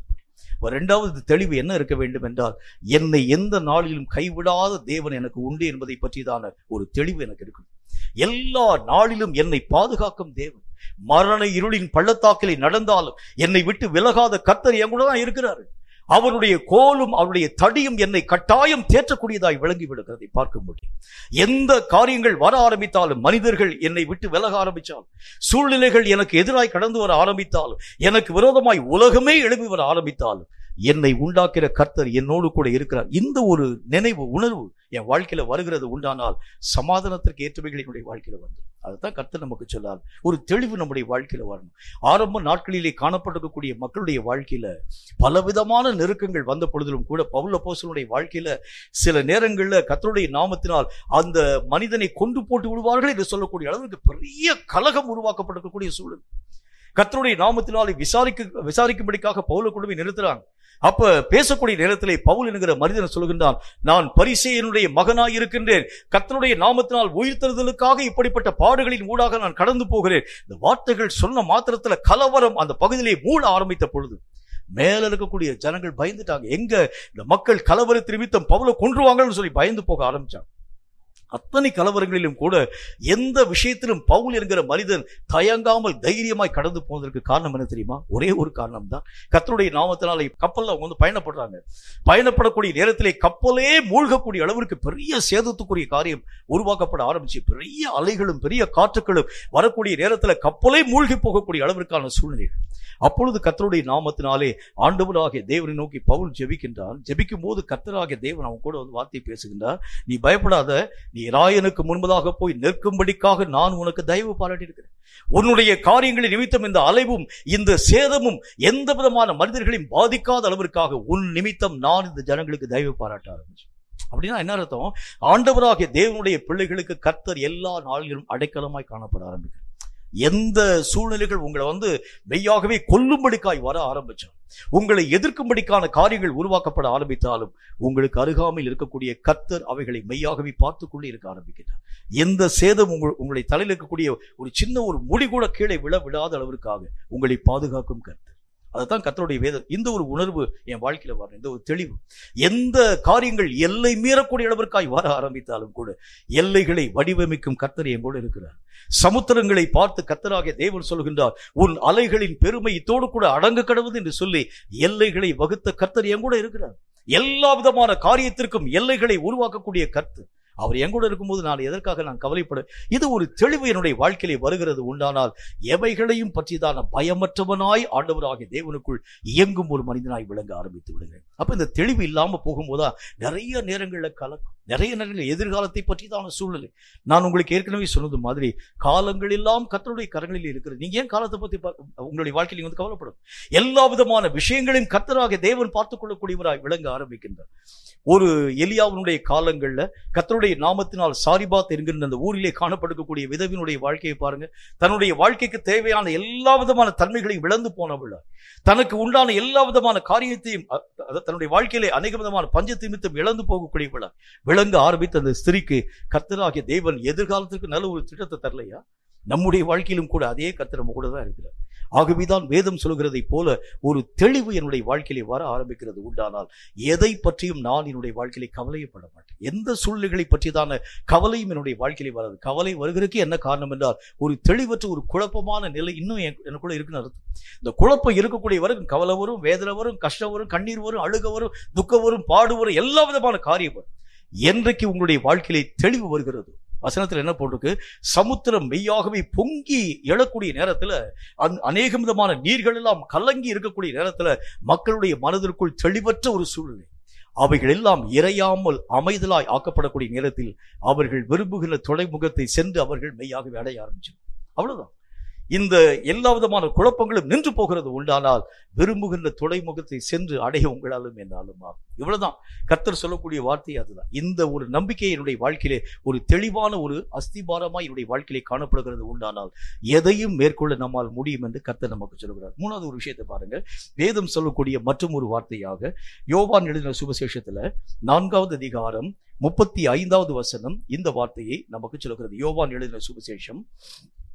இரண்டாவது தெளிவு என்ன இருக்க வேண்டும் என்றால் என்னை எந்த நாளிலும் கைவிடாத தேவன் எனக்கு உண்டு என்பதை பற்றிதான ஒரு தெளிவு எனக்கு இருக்கும் எல்லா நாளிலும் என்னை பாதுகாக்கும் தேவன் மரண இருளின் பள்ளத்தாக்கிலே நடந்தாலும் என்னை விட்டு விலகாத கர்த்தர் என் கூட தான் இருக்கிறாரு அவருடைய கோலும் அவருடைய தடியும் என்னை கட்டாயம் தேற்றக்கூடியதாய் விளங்கி விடுகிறதை பார்க்க முடியும் எந்த காரியங்கள் வர ஆரம்பித்தாலும் மனிதர்கள் என்னை விட்டு விலக ஆரம்பித்தாலும் சூழ்நிலைகள் எனக்கு எதிராய் கடந்து வர ஆரம்பித்தாலும் எனக்கு விரோதமாய் உலகமே எழுப்பி வர ஆரம்பித்தாலும் என்னை உண்டாக்கிற கர்த்தர் என்னோடு கூட இருக்கிறார் இந்த ஒரு நினைவு உணர்வு என் வாழ்க்கையில வருகிறது உண்டானால் சமாதானத்திற்கு ஏற்றவைகள் என்னுடைய வாழ்க்கையில வந்துடும் அதுதான் கர்த்தர் நமக்கு சொல்லார் ஒரு தெளிவு நம்முடைய வாழ்க்கையில வரணும் ஆரம்ப நாட்களிலே காணப்பட்டிருக்கக்கூடிய மக்களுடைய வாழ்க்கையில பலவிதமான நெருக்கங்கள் வந்த பொழுதிலும் கூட பவுல போசனுடைய வாழ்க்கையில சில நேரங்கள்ல கர்த்தருடைய நாமத்தினால் அந்த மனிதனை கொண்டு போட்டு விடுவார்கள் என்று சொல்லக்கூடிய அளவுக்கு பெரிய கலகம் உருவாக்கப்பட்டிருக்கக்கூடிய சூழல் கர்த்தருடைய நாமத்தினாலே விசாரிக்க விசாரிக்கும்படிக்காக பவுல கொண்டு போய் நிறுத்துறாங்க அப்ப பேசக்கூடிய நேரத்திலே பவுல் என்கிற மனிதன் சொல்கின்றான் நான் பரிசேயனுடைய மகனாய் இருக்கின்றேன் கர்த்தருடைய நாமத்தினால் உயிர்த்தெழுதலுக்காக இப்படிப்பட்ட பாடுகளின் ஊடாக நான் கடந்து போகிறேன் இந்த வார்த்தைகள் சொன்ன மாத்திரத்துல கலவரம் அந்த பகுதியிலே மூட ஆரம்பித்த பொழுது மேல இருக்கக்கூடிய ஜனங்கள் பயந்துட்டாங்க எங்க இந்த மக்கள் கலவரத்து நிமித்தம் பவுல கொன்றுவாங்கன்னு சொல்லி பயந்து போக ஆரம்பிச்சாங்க அத்தனை கலவரங்களிலும் கூட எந்த விஷயத்திலும் பவுல் என்கிற மனிதன் தயங்காமல் தைரியமாய் கடந்து போவதற்கு காரணம் என்ன தெரியுமா ஒரே ஒரு காரணம் தான் கத்தருடைய நாமத்தினால கப்பல்ல அவங்க வந்து பயணப்படுறாங்க பயணப்படக்கூடிய நேரத்திலே கப்பலே மூழ்கக்கூடிய அளவிற்கு பெரிய சேதத்துக்குரிய காரியம் உருவாக்கப்பட ஆரம்பிச்சு பெரிய அலைகளும் பெரிய காற்றுகளும் வரக்கூடிய நேரத்துல கப்பலே மூழ்கி போகக்கூடிய அளவிற்கான சூழ்நிலைகள் அப்பொழுது கத்தருடைய நாமத்தினாலே ஆண்டவராகிய தேவனை நோக்கி பவுல் ஜெபிக்கின்றான் ஜெபிக்கும் போது கத்தராகிய தேவன் அவன் கூட வந்து வார்த்தை பேசுகின்றார் நீ பயப்படாத நீ ராயனுக்கு முன்பதாக போய் நிற்கும்படிக்காக நான் உனக்கு தயவு பாராட்டியிருக்கிறேன் உன்னுடைய காரியங்களின் நிமித்தம் இந்த அலைவும் இந்த சேதமும் எந்த விதமான மனிதர்களையும் பாதிக்காத அளவிற்காக உன் நிமித்தம் நான் இந்த ஜனங்களுக்கு தயவு பாராட்ட ஆரம்பிச்சேன் அப்படின்னா என்ன அர்த்தம் ஆண்டவராகிய தேவனுடைய பிள்ளைகளுக்கு கர்த்தர் எல்லா நாளிலும் அடைக்கலமாய் காணப்பட ஆரம்பிக்கிறார் எந்த சூழ்நிலைகள் உங்களை வந்து மெய்யாகவே கொல்லும்படிக்காய் வர ஆரம்பிச்சாலும் உங்களை எதிர்க்கும்படிக்கான காரியங்கள் உருவாக்கப்பட ஆரம்பித்தாலும் உங்களுக்கு அருகாமையில் இருக்கக்கூடிய கர்த்தர் அவைகளை மெய்யாகவே பார்த்து கொண்டு இருக்க ஆரம்பிக்கிறார் எந்த சேதம் உங்கள் உங்களை தலையில் இருக்கக்கூடிய ஒரு சின்ன ஒரு முடி கூட கீழே விழ விடாத அளவிற்காக உங்களை பாதுகாக்கும் கர்த்தர் அதுதான் கர்த்தருடைய வேதம் இந்த ஒரு உணர்வு என் வாழ்க்கையில வரும் இந்த ஒரு தெளிவு எந்த காரியங்கள் எல்லை மீறக்கூடிய அளவிற்காய் வர ஆரம்பித்தாலும் கூட எல்லைகளை வடிவமைக்கும் கர்த்தர் என் கூட இருக்கிறார் சமுத்திரங்களை பார்த்து கர்த்தராகிய தேவன் சொல்கின்றார் உன் அலைகளின் பெருமை இத்தோடு கூட அடங்க கடவுது என்று சொல்லி எல்லைகளை வகுத்த கர்த்தர் என் கூட இருக்கிறார் எல்லா விதமான காரியத்திற்கும் எல்லைகளை உருவாக்கக்கூடிய கர்த்தர் அவர் என் கூட இருக்கும்போது நான் எதற்காக நான் கவலைப்பட இது ஒரு தெளிவு என்னுடைய வாழ்க்கையிலே வருகிறது உண்டானால் எவைகளையும் பற்றிதான பயமற்றவனாய் ஆண்டவராகிய தேவனுக்குள் இயங்கும் ஒரு மனிதனாய் விளங்க ஆரம்பித்து விடுகிறேன் அப்ப இந்த தெளிவு இல்லாம போகும்போதா நிறைய நேரங்கள்ல கலக்கும் நிறைய நேரங்கள் எதிர்காலத்தை பற்றிதான சூழ்நிலை நான் உங்களுக்கு ஏற்கனவே சொன்னது மாதிரி காலங்கள் எல்லாம் கத்தருடைய கரங்களில் இருக்கிறது நீங்க ஏன் காலத்தை பத்தி பா- உங்களுடைய வாழ்க்கையில் நீங்க வந்து கவலைப்படும் எல்லா விதமான விஷயங்களையும் கத்தராக தேவன் பார்த்துக் கொள்ளக்கூடியவராய் விளங்க ஆரம்பிக்கின்றார் ஒரு எலியாவினுடைய காலங்கள்ல கத்தருடைய நாமத்தினால் சாரிபாத் என்கின்ற அந்த ஊரிலே காணப்படக்கூடிய விதவினுடைய வாழ்க்கையை பாருங்க தன்னுடைய வாழ்க்கைக்கு தேவையான எல்லா விதமான தன்மைகளையும் இழந்து போனவள் தனக்கு உண்டான எல்லா விதமான காரியத்தையும் அ- அதாவது தன்னுடைய வாழ்க்கையிலே அநேக விதமான பஞ்சத்தை நிமித்தம் இழந்து போகக்கூடியவள விளங்க ஆரம்பித்த அந்த ஸ்திரீக்கு கர்த்தராகிய தேவன் எதிர்காலத்திற்கு நல்ல ஒரு திட்டத்தை தரலையா நம்முடைய வாழ்க்கையிலும் கூட அதே கர்த்தர் நம்ம கூட தான் இருக்கிறார் ஆகவேதான் வேதம் சொல்கிறதை போல ஒரு தெளிவு என்னுடைய வாழ்க்கையிலே வர ஆரம்பிக்கிறது உண்டானால் எதை பற்றியும் நான் என்னுடைய வாழ்க்கையிலே கவலையப்பட மாட்டேன் எந்த சூழ்நிலைகளை பற்றியதான கவலையும் என்னுடைய வாழ்க்கையிலே வராது கவலை வருகிறதுக்கு என்ன காரணம் என்றால் ஒரு தெளிவற்ற ஒரு குழப்பமான நிலை இன்னும் என்- எனக்குள்ள இருக்குன்னு அர்த்தம் இந்த குழப்பம் இருக்கக்கூடிய வரைக்கும் கவலை வரும் வேதனை வரும் கஷ்டம் வரும் கண்ணீர் வரும் அழுக வரும் துக்கம் வரும் பாடு வரும் எல்லா விதமான காரியம் வரும் என்றைக்கு உங்களுடைய வாழ்க்கையிலே தெளிவு வருகிறது வசனத்தில் என்ன போட்டிருக்கு சமுத்திரம் மெய்யாகவே பொங்கி எழக்கூடிய நேரத்துல அந்த அநேக விதமான நீர்கள் எல்லாம் கலங்கி இருக்கக்கூடிய நேரத்துல மக்களுடைய மனதிற்குள் தெளிவற்ற ஒரு சூழ்நிலை அவைகள் எல்லாம் இறையாமல் அமைதலாய் ஆக்கப்படக்கூடிய நேரத்தில் அவர்கள் விரும்புகிற துறைமுகத்தை சென்று அவர்கள் மெய்யாகவே அடைய ஆரம்பிச்சு அவ்வளவுதான் இந்த எல்லா விதமான குழப்பங்களும் நின்று போகிறது உண்டானால் விரும்புகின்ற துறைமுகத்தை சென்று அடைய உங்களாலும் என்னாலும் ஆகும் இவ்வளவுதான் கர்த்தர் சொல்லக்கூடிய வார்த்தை அதுதான் இந்த ஒரு நம்பிக்கை என்னுடைய வாழ்க்கையிலே ஒரு தெளிவான ஒரு அஸ்திபாரமாய் என்னுடைய வாழ்க்கையிலே காணப்படுகிறது உண்டானால் எதையும் மேற்கொள்ள நம்மால் முடியும் என்று கர்த்தர் நமக்கு சொல்கிறார் மூணாவது ஒரு விஷயத்தை பாருங்க வேதம் சொல்லக்கூடிய மற்றும் ஒரு வார்த்தையாக யோவான் எழுதின சுபசேஷத்துல நான்காவது அதிகாரம் முப்பத்தி ஐந்தாவது வசனம் இந்த வார்த்தையை நமக்கு சொல்கிறது யோவான் எழுதின சுபசேஷம்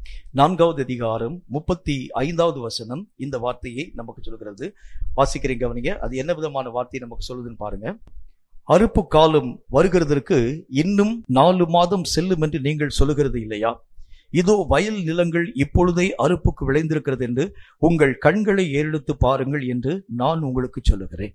நான்காவது அதிகாரம் முப்பத்தி ஐந்தாவது வசனம் இந்த வார்த்தையை நமக்கு சொல்கிறது வாசிக்கிறீங்க கவனிங்க அது என்ன விதமான வார்த்தை நமக்கு சொல்லுதுன்னு பாருங்க அறுப்பு காலம் வருகிறதற்கு இன்னும் நாலு மாதம் செல்லும் என்று நீங்கள் சொல்லுகிறது இல்லையா இதோ வயல் நிலங்கள் இப்பொழுதே அறுப்புக்கு விளைந்திருக்கிறது என்று உங்கள் கண்களை ஏறெடுத்து பாருங்கள் என்று நான் உங்களுக்கு சொல்லுகிறேன்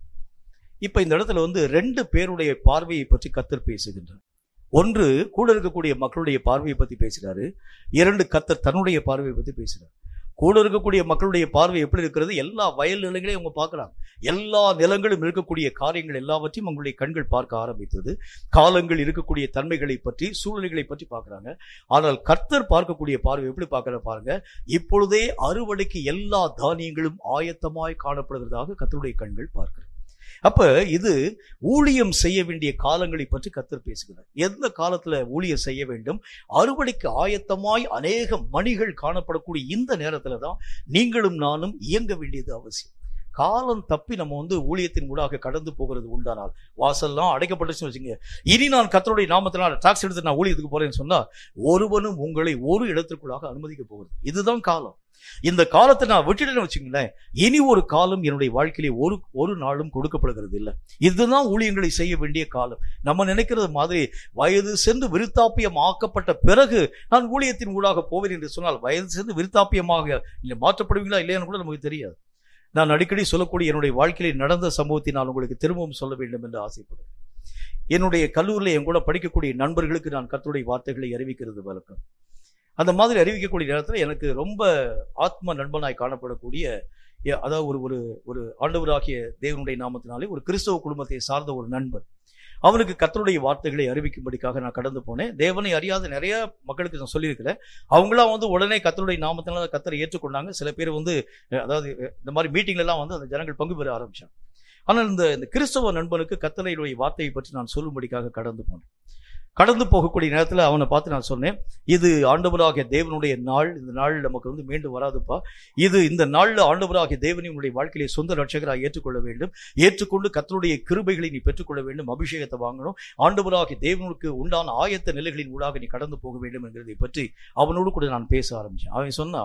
இப்ப இந்த இடத்துல வந்து ரெண்டு பேருடைய பார்வையை பற்றி கத்தர் பேசுகின்றார் ஒன்று கூட இருக்கக்கூடிய மக்களுடைய பார்வையை பத்தி பேசுறாரு இரண்டு கத்தர் தன்னுடைய பார்வையை பத்தி பேசுறாரு கூட இருக்கக்கூடிய மக்களுடைய பார்வை எப்படி இருக்கிறது எல்லா வயல் நிலங்களையும் அவங்க பார்க்கலாம் எல்லா நிலங்களும் இருக்கக்கூடிய காரியங்கள் எல்லாவற்றையும் உங்களுடைய கண்கள் பார்க்க ஆரம்பித்தது காலங்கள் இருக்கக்கூடிய தன்மைகளை பற்றி சூழ்நிலைகளை பற்றி பார்க்கறாங்க ஆனால் கர்த்தர் பார்க்கக்கூடிய பார்வை எப்படி பார்க்கிற பாருங்க இப்பொழுதே அறுவடைக்கு எல்லா தானியங்களும் ஆயத்தமாய் காணப்படுகிறதாக கர்த்தருடைய கண்கள் பார்க்கிறது அப்ப இது ஊழியம் செய்ய வேண்டிய காலங்களை பற்றி கத்தர் பேசுகிறார் எந்த காலத்துல ஊழியம் செய்ய வேண்டும் அறுவடைக்கு ஆயத்தமாய் அநேக மணிகள் காணப்படக்கூடிய இந்த நேரத்துல தான் நீங்களும் நானும் இயங்க வேண்டியது அவசியம் காலம் தப்பி நம்ம வந்து ஊழியத்தின் ஊடாக கடந்து போகிறது உண்டானால் வாசல்லாம் அடைக்கப்பட்டுச்சுன்னு வச்சுங்க இனி நான் கத்தருடைய நாமத்தினால் டாக்ஸ் எடுத்து நான் ஊழியத்துக்கு போறேன்னு சொன்னா ஒருவனும் உங்களை ஒரு இடத்திற்குள்ளாக அனுமதிக்க போகிறது இதுதான் காலம் இந்த காலத்தை நான் விட்டுட்டேன்னு வச்சுங்களேன் இனி ஒரு காலம் என்னுடைய வாழ்க்கையிலே ஒரு ஒரு நாளும் கொடுக்கப்படுகிறது இல்லை இதுதான் ஊழியங்களை செய்ய வேண்டிய காலம் நம்ம நினைக்கிறது மாதிரி வயது சென்று விருத்தாப்பியம் ஆக்கப்பட்ட பிறகு நான் ஊழியத்தின் ஊடாக போவேன் என்று சொன்னால் வயது சென்று விருத்தாப்பியமாக இல்லை மாற்றப்படுவீங்களா இல்லையான்னு கூட நமக்கு தெரியாது நான் அடிக்கடி சொல்லக்கூடிய என்னுடைய வாழ்க்கையில் நடந்த சம்பவத்தை நான் உங்களுக்கு திரும்பவும் சொல்ல வேண்டும் என்று ஆசைப்படுறேன் என்னுடைய கல்லூரியில் என் கூட படிக்கக்கூடிய நண்பர்களுக்கு நான் கர்த்தருடைய வார்த்தைகளை அறிவிக்கிறது வழக்கம் அந்த மாதிரி அறிவிக்கக்கூடிய நேரத்தில் எனக்கு ரொம்ப ஆத்ம நண்பனாய் காணப்படக்கூடிய எ- அதாவது ஒரு ஒரு ஒரு ஆண்டவராகிய தேவனுடைய நாமத்தினாலே ஒரு கிறிஸ்தவ குடும்பத்தை சார்ந்த ஒரு நண்பன் அவனுக்கு கர்த்தருடைய வார்த்தைகளை அறிவிக்கும்படிக்காக நான் கடந்து போனேன் தேவனை அறியாத நிறைய மக்களுக்கு நான் சொல்லியிருக்கிறேன் அவங்களாம் வந்து உடனே கர்த்தருடைய நாமத்தினால கர்த்தரை ஏற்றுக்கொண்டாங்க சில பேர் வந்து அஹ், அதாவது அஹ், இந்த மாதிரி மீட்டிங்ல எல்லாம் வந்து அந்த ஜனங்கள் பங்கு பெற ஆரம்பிச்சாங்க ஆனால் இந்த இந்த கிறிஸ்தவ நண்பனுக்கு கத்தரையுடைய வார்த்தையை பற்றி நான் சொல்லும்படிக்காக கடந்து போனேன் கடந்து போகக்கூடிய நேரத்தில் அவனை பார்த்து நான் சொன்னேன் இது ஆண்டவராகிய தேவனுடைய நாள் இந்த நாள் நமக்கு வந்து மீண்டும் வராதுப்பா இது இந்த நாள்ல ஆண்டவராகிய தேவனை உன்னுடைய வாழ்க்கையிலே சொந்த ரட்சகராக ஏற்றுக்கொள்ள வேண்டும் ஏற்றுக்கொண்டு கத்தருடைய கிருபைகளை நீ பெற்றுக்கொள்ள வேண்டும் அபிஷேகத்தை வாங்கணும் ஆண்டவராகிய தேவனுக்கு உண்டான ஆயத்த நிலைகளின் ஊடாக நீ கடந்து போக வேண்டும் என்கிறதை பற்றி அவனோடு கூட நான் பேச ஆரம்பிச்சேன் அவன் சொன்னா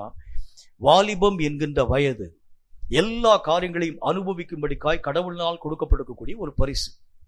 வாலிபம் என்கின்ற வயது எல்லா காரியங்களையும் அனுபவிக்கும்படிக்காய் கடவுளினால் கொடுக்கப்படக்கூடிய ஒரு பரிசு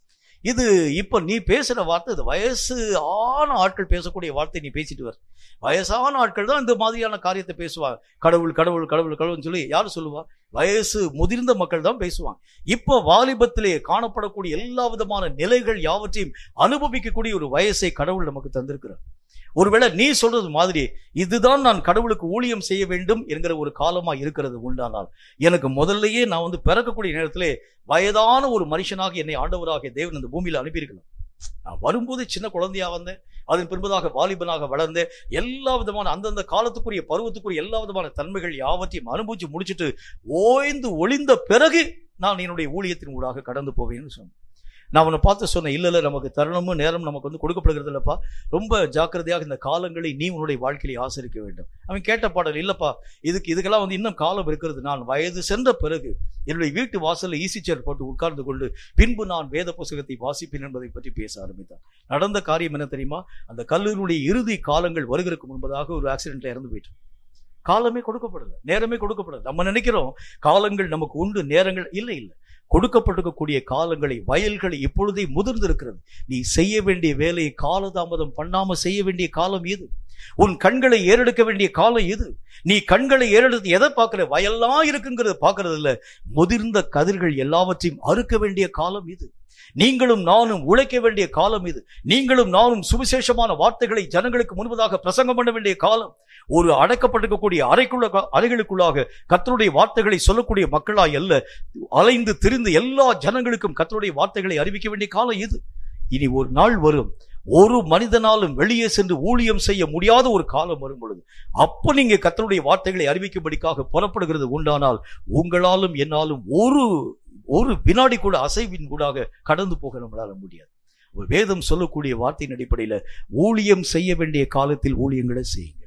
இது இப்ப நீ பேசுற வார்த்தை இது வயசு ஆன ஆட்கள் பேசக்கூடிய வார்த்தை நீ பேசிட்டு வர வயசான ஆட்கள் தான் இந்த மாதிரியான காரியத்தை பேசுவாங்க கடவுள் கடவுள் கடவுள் கடவுள்னு சொல்லி யாரு சொல்லுவா வயசு முதிர்ந்த மக்கள் தான் பேசுவாங்க இப்போ வாலிபத்திலே காணப்படக்கூடிய எல்லா விதமான நிலைகள் யாவற்றையும் அனுபவிக்கக்கூடிய ஒரு வயசை கடவுள் நமக்கு தந்திருக்கிறார் ஒருவேளை நீ சொல்றது மாதிரி இதுதான் நான் கடவுளுக்கு ஊழியம் செய்ய வேண்டும் என்கிற ஒரு காலமா இருக்கிறது உண்டானால் எனக்கு முதல்லயே நான் வந்து பிறக்கக்கூடிய நேரத்திலே வயதான ஒரு மனுஷனாக என்னை ஆண்டவராகிய தேவன் இந்த பூமியில அனுப்பியிருக்கலாம் நான் வரும்போது சின்ன குழந்தையா வந்தேன் அதன் பின்பதாக வாலிபனாக வளர்ந்தேன் எல்லா விதமான அந்தந்த காலத்துக்குரிய பருவத்துக்குரிய எல்லா விதமான தன்மைகள் யாவற்றையும் அனுபவிச்சு முடிச்சிட்டு ஓய்ந்து ஒளிந்த பிறகு நான் என்னுடைய ஊழியத்தின் ஊடாக கடந்து போவேன்னு சொன்னேன் நான் அவனை பார்த்து சொன்னேன் இல்ல இல்ல நமக்கு தருணமும் நேரம் நமக்கு வந்து கொடுக்கப்படுகிறது இல்லப்பா ரொம்ப ஜாக்கிரதையாக இந்த காலங்களை நீ உன்னுடைய வாழ்க்கையில ஆசரிக்க வேண்டும் அவன் கேட்ட பாடல் இல்லப்பா இதுக்கு இதுக்கெல்லாம் வந்து இன்னும் காலம் இருக்கிறது நான் வயது சென்ற பிறகு என்னுடைய வீட்டு வாசல்ல ஈசி சேர் போட்டு உட்கார்ந்து கொண்டு பின்பு நான் வேத புஸ்தகத்தை வாசிப்பேன் என்பதை பற்றி பேச ஆரம்பித்தான் நடந்த காரியம் என்ன தெரியுமா அந்த கல்லூரியுடைய இறுதி காலங்கள் வருகிறதுக்கு முன்பதாக ஒரு ஆக்சிடென்ட்ல இறந்து போயிட்டான் காலமே கொடுக்கப்படல நேரமே கொடுக்கப்படல நம்ம நினைக்கிறோம் காலங்கள் நமக்கு உண்டு நேரங்கள் இல்லை இல்லை கொடுக்கப்பட்டிருக்கக்கூடிய காலங்களை வயல்களை இப்பொழுதே முதிர்ந்திருக்கிறது நீ செய்ய வேண்டிய வேலையை காலதாமதம் பண்ணாம செய்ய வேண்டிய காலம் இது உன் கண்களை ஏறெடுக்க வேண்டிய காலம் இது நீ கண்களை ஏறெடுத்து எதை பார்க்கிற வயல்லாம் இருக்குங்கிறத பார்க்கறது இல்ல முதிர்ந்த கதிர்கள் எல்லாவற்றையும் அறுக்க வேண்டிய காலம் இது நீங்களும் நானும் உழைக்க வேண்டிய காலம் இது நீங்களும் நானும் சுவிசேஷமான வார்த்தைகளை ஜனங்களுக்கு முன்பதாக பிரசங்கம் பண்ண வேண்டிய காலம் ஒரு அடைக்கப்பட்டிருக்கக்கூடிய அறைக்குள்ள அறைகளுக்குள்ளாக கத்தருடைய வார்த்தைகளை சொல்லக்கூடிய மக்களாய் அல்ல அலைந்து திரிந்து எல்லா ஜனங்களுக்கும் கத்தருடைய வார்த்தைகளை அறிவிக்க வேண்டிய காலம் இது இனி ஒரு நாள் வரும் ஒரு மனிதனாலும் வெளியே சென்று ஊழியம் செய்ய முடியாத ஒரு காலம் வரும் பொழுது அப்ப நீங்க கத்தருடைய வார்த்தைகளை அறிவிக்கும்படிக்காக புறப்படுகிறது உண்டானால் உங்களாலும் என்னாலும் ஒரு ஒரு வினாடி கூட அசைவின் கூடாக கடந்து போக நம்மளால முடியாது ஒரு வேதம் சொல்லக்கூடிய வார்த்தையின் அடிப்படையில ஊழியம் செய்ய வேண்டிய காலத்தில் ஊழியங்களை செய்யுங்க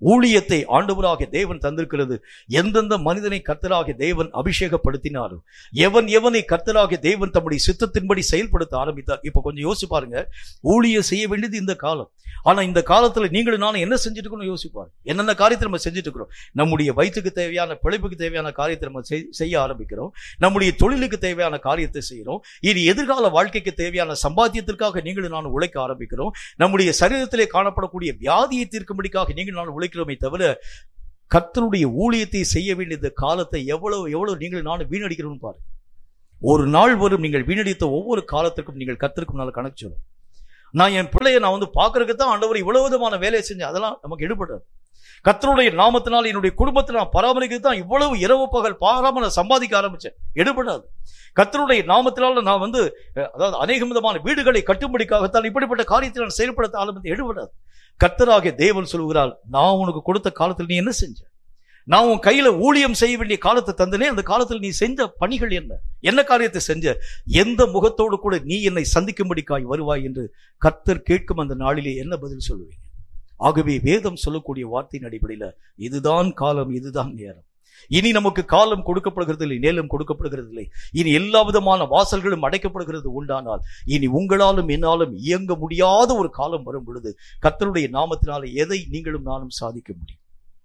ஊழியத்தை ஆண்டவராகிய தேவன் தந்திருக்கிறது எந்தெந்த மனிதனை கர்த்தராகிய தேவன் அபிஷேகப்படுத்தினாரோ எவன் எவனை கர்த்தராகிய தேவன் தம்முடைய சித்தத்தின்படி செயல்படுத்த ஆரம்பித்தார் இப்ப கொஞ்சம் யோசிச்சு பாருங்க ஊழியம் செய்ய வேண்டியது இந்த காலம் ஆனா இந்த காலத்துல நீங்களும் நானும் என்ன செஞ்சுட்டு இருக்கணும் யோசிப்பாரு என்னென்ன காரியத்தை நம்ம செஞ்சுட்டு இருக்கிறோம் நம்முடைய வயிற்றுக்கு தேவையான பிழைப்புக்கு தேவையான காரியத்தை நம்ம செய்- செய்ய ஆரம்பிக்கிறோம் நம்முடைய தொழிலுக்கு தேவையான காரியத்தை செய்கிறோம் இனி எதிர்கால வாழ்க்கைக்கு தேவையான சம்பாத்தியத்திற்காக நீங்களும் நானும் உழைக்க ஆரம்பிக்கிறோம் நம்முடைய சரீரத்திலே காணப்படக்கூடிய வியாதியை தீர்க்கும்படிக்காக நீங்கள் நான் உழைக்கிறோமே தவிர கர்த்தருடைய ஊழியத்தை செய்ய வேண்டிய இந்த காலத்தை எவ்வளவு எவ்வளவு நீங்கள் நானும் வீணடிக்கிறோம்னு பாரு ஒரு நாள் வரும் நீங்கள் வீணடித்த ஒவ்வொரு காலத்திற்கும் நீங்கள் கர்த்தருக்கு நாள் கணக்கு சொல்லும் நான் என் பிள்ளையை நான் வந்து பார்க்கறதுக்கு தான் ஆண்டவர் இவ்வளவு விதமான வேலையை செஞ்சேன் அதெல்லாம் நமக்கு எடுபடாது கர்த்தருடைய நாமத்தினால் என்னுடைய குடும்பத்தை நான் பராமரிக்கிறது தான் இவ்வளவு இரவு பகல் பாராம நான் சம்பாதிக்க ஆரம்பிச்சேன் எடுபடாது கர்த்தருடைய நாமத்தினால நான் வந்து அஹ், அதாவது அநேக விதமான வீடுகளை கட்டும்படிக்காகத்தான் இப்படிப்பட்ட காரியத்தை நான் செயல்படுத்த ஆரம்பித்து எடுபடாது கர்த்தராகிய தேவன் சொல்கிறார் நான் உனக்கு கொடுத்த காலத்தில் நீ என்ன செஞ்ச நான் உன் கையில ஊழியம் செய்ய வேண்டிய காலத்தை தந்தனே அந்த காலத்தில் நீ செஞ்ச பணிகள் என்ன என்ன காரியத்தை செஞ்ச எந்த முகத்தோடு கூட நீ என்னை சந்திக்கும்படிக்காய் வருவாய் என்று கர்த்தர் கேட்கும் அந்த நாளிலே என்ன பதில் சொல்லுவீங்க ஆகவே வேதம் சொல்லக்கூடிய வார்த்தையின் அடிப்படையில் இதுதான் காலம் இதுதான் நேரம் இனி நமக்கு காலம் கொடுக்கப்படுகிறது இல்லை நேரம் கொடுக்கப்படுகிறது இல்லை இனி எல்லா விதமான வாசல்களும் அடைக்கப்படுகிறது உண்டானால் இனி உங்களாலும் என்னாலும் இயங்க முடியாத ஒரு காலம் வரும் பொழுது கர்த்தருடைய நாமத்தினால எதை நீங்களும் நானும் சாதிக்க முடியும்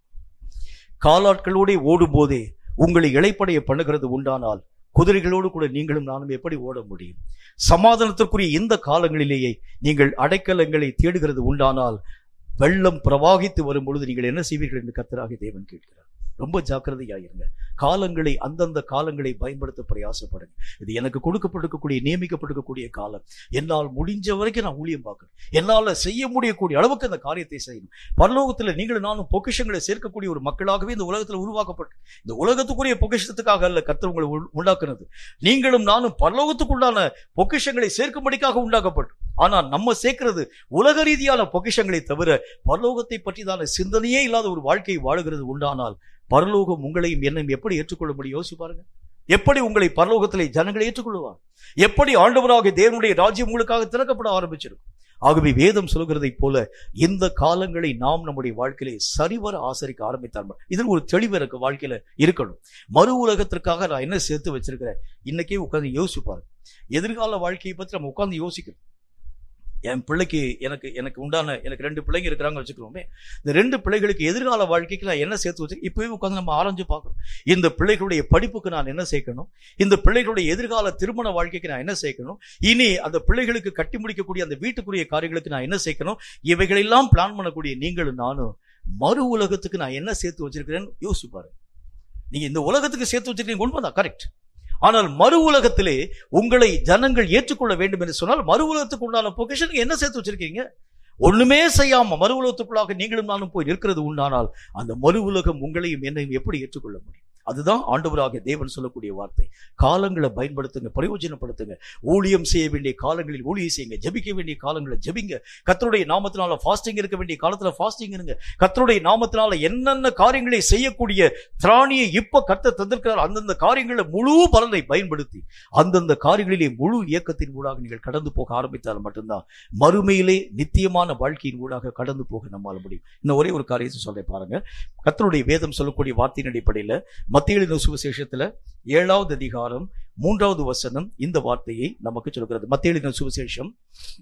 காலாட்களோட ஓடும் போதே உங்களை இளைப்படைய பண்ணுகிறது உண்டானால் குதிரைகளோடு கூட நீங்களும் நானும் எப்படி ஓட முடியும் சமாதானத்திற்குரிய இந்த காலங்களிலேயே நீங்கள் அடைக்கலங்களை தேடுகிறது உண்டானால் வெள்ளம் பிரவாகித்து வரும் பொழுது நீங்கள் என்ன செய்வீர்கள் என்று கர்த்தராகிய தேவன் கேட்கிறார் ரொம்ப ஜாக்கிரதையாயிருங்க காலங்களை அந்தந்த காலங்களை பயன்படுத்த பிரயாசப்படுங்க இது எனக்கு கொடுக்கப்பட்டிருக்கக்கூடிய நியமிக்கப்பட்டிருக்கக்கூடிய காலம் என்னால் முடிஞ்ச வரைக்கும் நான் ஊழியம் பார்க்கணும் என்னால் செய்ய முடியக்கூடிய அளவுக்கு அந்த காரியத்தை செய்யணும் பரலோகத்தில் நீங்களும் நானும் பொக்கிஷங்களை சேர்க்கக்கூடிய ஒரு மக்களாகவே இந்த உலகத்தில் உருவாக்கப்பட்டு இந்த உலகத்துக்குரிய பொக்கிஷத்துக்காக அல்ல கர்த்தர் உங்களை உள்- உண்டாக்குனது நீங்களும் நானும் பரலோகத்துக்குண்டான பொக்கிஷங்களை சேர்க்கும்படிக்காக உண்டாக்கப்பட்டு ஆனால் நம்ம சேர்க்கிறது உலக ரீதியான பொக்கிஷங்களை தவிர பரலோகத்தை பற்றிதான சிந்தனையே இல்லாத ஒரு வாழ்க்கையை வாழுகிறது உண்டானால் பரலோகம் உங்களையும் என்னையும் எப்படி ஏற்றுக்கொள்ள முடியும் யோசிச்சு பாருங்க எப்படி உங்களை பரலோகத்திலே ஜனங்களை ஏற்றுக்கொள்வார் எப்படி ஆண்டவராக தேவனுடைய ராஜ்யம் உங்களுக்காக திறக்கப்பட ஆரம்பிச்சிருக்கும் ஆகவே வேதம் சொல்கிறதைப் போல இந்த காலங்களை நாம் நம்முடைய வாழ்க்கையிலே சரிவர ஆசரிக்க ஆரம்பித்தார் இதில் ஒரு தெளிவு எனக்கு வாழ்க்கையில இருக்கணும் மறு உலகத்திற்காக நான் என்ன சேர்த்து வச்சிருக்கிறேன் இன்னைக்கே உட்கார்ந்து யோசிச்சு பாருங்க எதிர்கால வாழ்க்கையை பற்றி நம்ம உட்கார்ந்து யோசிக்கணும் என் பிள்ளைக்கு எனக்கு எனக்கு உண்டான எனக்கு ரெண்டு பிள்ளைங்க இருக்கிறாங்க வச்சுக்கிறோமே இந்த ரெண்டு பிள்ளைகளுக்கு எதிர்கால வாழ்க்கைக்கு நான் என்ன சேர்த்து வச்சு இப்பவே உட்காந்து நம்ம ஆராய்ஞ்சு பார்க்கணும் இந்த பிள்ளைகளுடைய படிப்புக்கு நான் என்ன சேர்க்கணும் இந்த பிள்ளைகளுடைய எதிர்கால திருமண வாழ்க்கைக்கு நான் என்ன சேர்க்கணும் இனி அந்த பிள்ளைகளுக்கு கட்டி முடிக்கக்கூடிய அந்த வீட்டுக்குரிய காரியங்களுக்கு நான் என்ன சேர்க்கணும் இவைகளெல்லாம் பிளான் பண்ணக்கூடிய நீங்களும் நானும் மறு உலகத்துக்கு நான் என்ன சேர்த்து வச்சிருக்கிறேன்னு யோசிச்சு பாருங்க நீங்க இந்த உலகத்துக்கு சேர்த்து வச்சிருக்கீங்க உண்மைதான் கரெக்ட் ஆனால் மறு உலகத்திலே உங்களை ஜனங்கள் ஏற்றுக்கொள்ள வேண்டும் என்று சொன்னால் மறு உலகத்துக்கு உண்டான பொக்கிஷன் என்ன சேர்த்து வச்சிருக்கீங்க ஒண்ணுமே செய்யாம மறு உலகத்துக்குள்ளாக நீங்களும் நானும் போய் நிற்கிறது உண்டானால் அந்த மறு உலகம் உங்களையும் என்னையும் எப்படி ஏற்றுக்கொள்ள முடியும் அதுதான் ஆண்டவராகிய தேவன் சொல்லக்கூடிய வார்த்தை காலங்களை பயன்படுத்துங்க பிரயோஜனப்படுத்துங்க ஊழியம் செய்ய வேண்டிய காலங்களில் ஊழியம் செய்யுங்க ஜெபிக்க வேண்டிய காலங்களை ஜெபிங்க கத்தருடைய நாமத்தினால ஃபாஸ்டிங் இருக்க வேண்டிய காலத்துல ஃபாஸ்டிங் இருங்க கத்தருடைய நாமத்தினால என்னென்ன காரியங்களை செய்யக்கூடிய திராணியை இப்ப கத்த தந்திருக்கிறார் அந்தந்த காரியங்களை முழு பலனை பயன்படுத்தி அந்தந்த காரியங்களிலே முழு இயக்கத்தின் ஊடாக நீங்கள் கடந்து போக ஆரம்பித்தால் மட்டும்தான் மறுமையிலே நித்தியமான வாழ்க்கையின் ஊடாக கடந்து போக நம்மால் முடியும் இன்னும் ஒரே ஒரு காரியத்தை சொல்றேன் பாருங்க கத்தருடைய வேதம் சொல்லக்கூடிய வார்த்தையின் அடிப்படையில் மத்திய சுவிசேஷத்துல ஏழாவது அதிகாரம் மூன்றாவது வசனம் இந்த வார்த்தையை நமக்கு சொல்கிறது மத்திய சுவிசேஷம்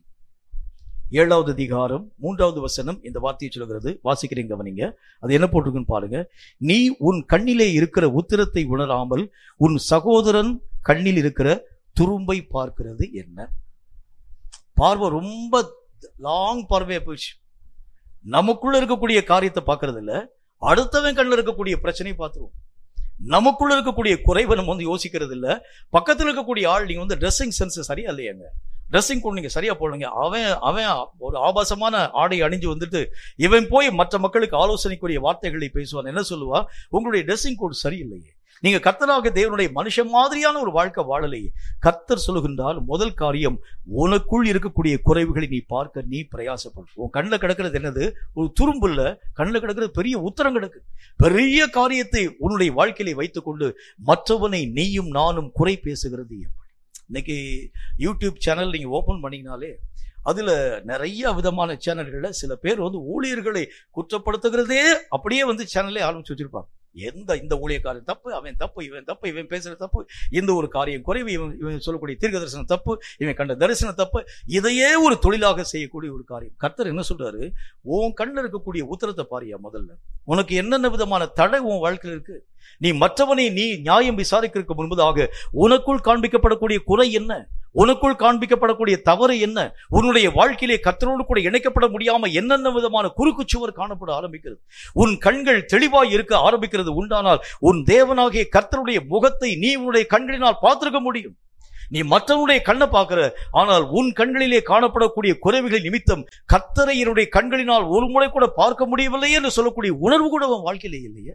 ஏழாவது அதிகாரம் மூன்றாவது வசனம் இந்த வார்த்தையை சொல்கிறது வாசிக்கிறீங்க கவனிங்க அது என்ன போட்டிருக்குன்னு பாருங்க நீ உன் கண்ணிலே இருக்கிற உத்திரத்தை உணராமல் உன் சகோதரன் கண்ணில் இருக்கிற துரும்பை பார்க்கிறது என்ன பார்வை ரொம்ப லாங் பார்வையா போயிடுச்சு நமக்குள்ள இருக்கக்கூடிய காரியத்தை பார்க்கறது இல்ல அடுத்தவன் கண்ணில் இருக்கக்கூடிய பிரச்சனையை பார்த்துருவோம் நமக்குள்ள இருக்கக்கூடிய குறைவை நம்ம வந்து யோசிக்கிறது இல்ல பக்கத்துல இருக்கக்கூடிய ஆள் நீங்க வந்து ட்ரெஸ்ஸிங் சென்ஸ் சரியா இல்லையாங்க ட்ரெஸ்ஸிங் கோட் நீங்க சரியா போடுங்க அவன் அவன் ஒரு ஆபாசமான ஆடை அணிஞ்சு வந்துட்டு இவன் போய் மற்ற மக்களுக்கு ஆலோசனைக்குரிய வார்த்தைகளை பேசுவான் என்ன சொல்லுவா உங்களுடைய ட்ரெஸ்ஸிங் கோட் சரியில்லையே நீங்க கர்த்தராக தேவனுடைய மனுஷன் மாதிரியான ஒரு வாழ்க்கை வாழலையே கர்த்தர் சொல்லுகின்றால் முதல் காரியம் உனக்குள் இருக்கக்கூடிய குறைவுகளை நீ பார்க்க நீ பிரயாசப்படு உன் கண்ணில் கிடக்கிறது என்னது ஒரு துரும்பு இல்ல கண்ணில் கிடக்கிறது பெரிய உத்தரம் கிடக்கு பெரிய காரியத்தை உன்னுடைய வாழ்க்கையில வைத்துக்கொண்டு மற்றவனை நீயும் நானும் குறை பேசுகிறது எப்படி இன்னைக்கு யூடியூப் சேனல் நீங்க ஓபன் பண்ணீங்கனாலே அதுல நிறைய விதமான சேனல்கள்ல சில பேர் வந்து ஊழியர்களை குற்றப்படுத்துகிறதே அப்படியே வந்து சேனலே ஆரம்பிச்சு வச்சிருப்பாங்க எந்த இந்த ஊழியக்காரன் தப்பு அவன் தப்பு இவன் தப்பு இவன் பேசுற தப்பு இந்த ஒரு காரியம் குறைவு இவன் இவன் சொல்லக்கூடிய தீர்க்க தரிசனம் தப்பு இவன் கண்ட தரிசனம் தப்பு இதையே ஒரு தொழிலாக செய்யக்கூடிய ஒரு காரியம் கர்த்தர் என்ன சொல்றாரு உன் கண்ணில் இருக்கக்கூடிய உத்தரத்தை பாரியா முதல்ல உனக்கு என்னென்ன விதமான தடை உன் வாழ்க்கையில் இருக்கு நீ மற்றவனை நீ நியாயம் விசாரிக்கிறதுக்கு முன்பதாக உனக்குள் காண்பிக்கப்படக்கூடிய குறை என்ன உனக்குள் காண்பிக்கப்படக்கூடிய தவறு என்ன உன்னுடைய வாழ்க்கையிலே கர்த்தரோடு கூட இணைக்கப்பட முடியாம என்னென்ன விதமான குறுக்கு சுவர் காணப்பட ஆரம்பிக்கிறது உன் கண்கள் தெளிவாய் இருக்க ஆரம்பிக்கிறது உண்டானால் உன் தேவனாகிய கர்த்தருடைய முகத்தை நீ உன்னுடைய கண்களினால் பார்த்திருக்க முடியும் நீ மற்றவனுடைய கண்ணை பார்க்கிற ஆனால் உன் கண்களிலே காணப்படக்கூடிய குறைவுகள் நிமித்தம் கர்த்தரை என்னுடைய கண்களினால் ஒரு முறை கூட பார்க்க முடியவில்லை என்று சொல்லக்கூடிய உணர்வு கூட உன் வாழ்க்கையிலே இல்லையே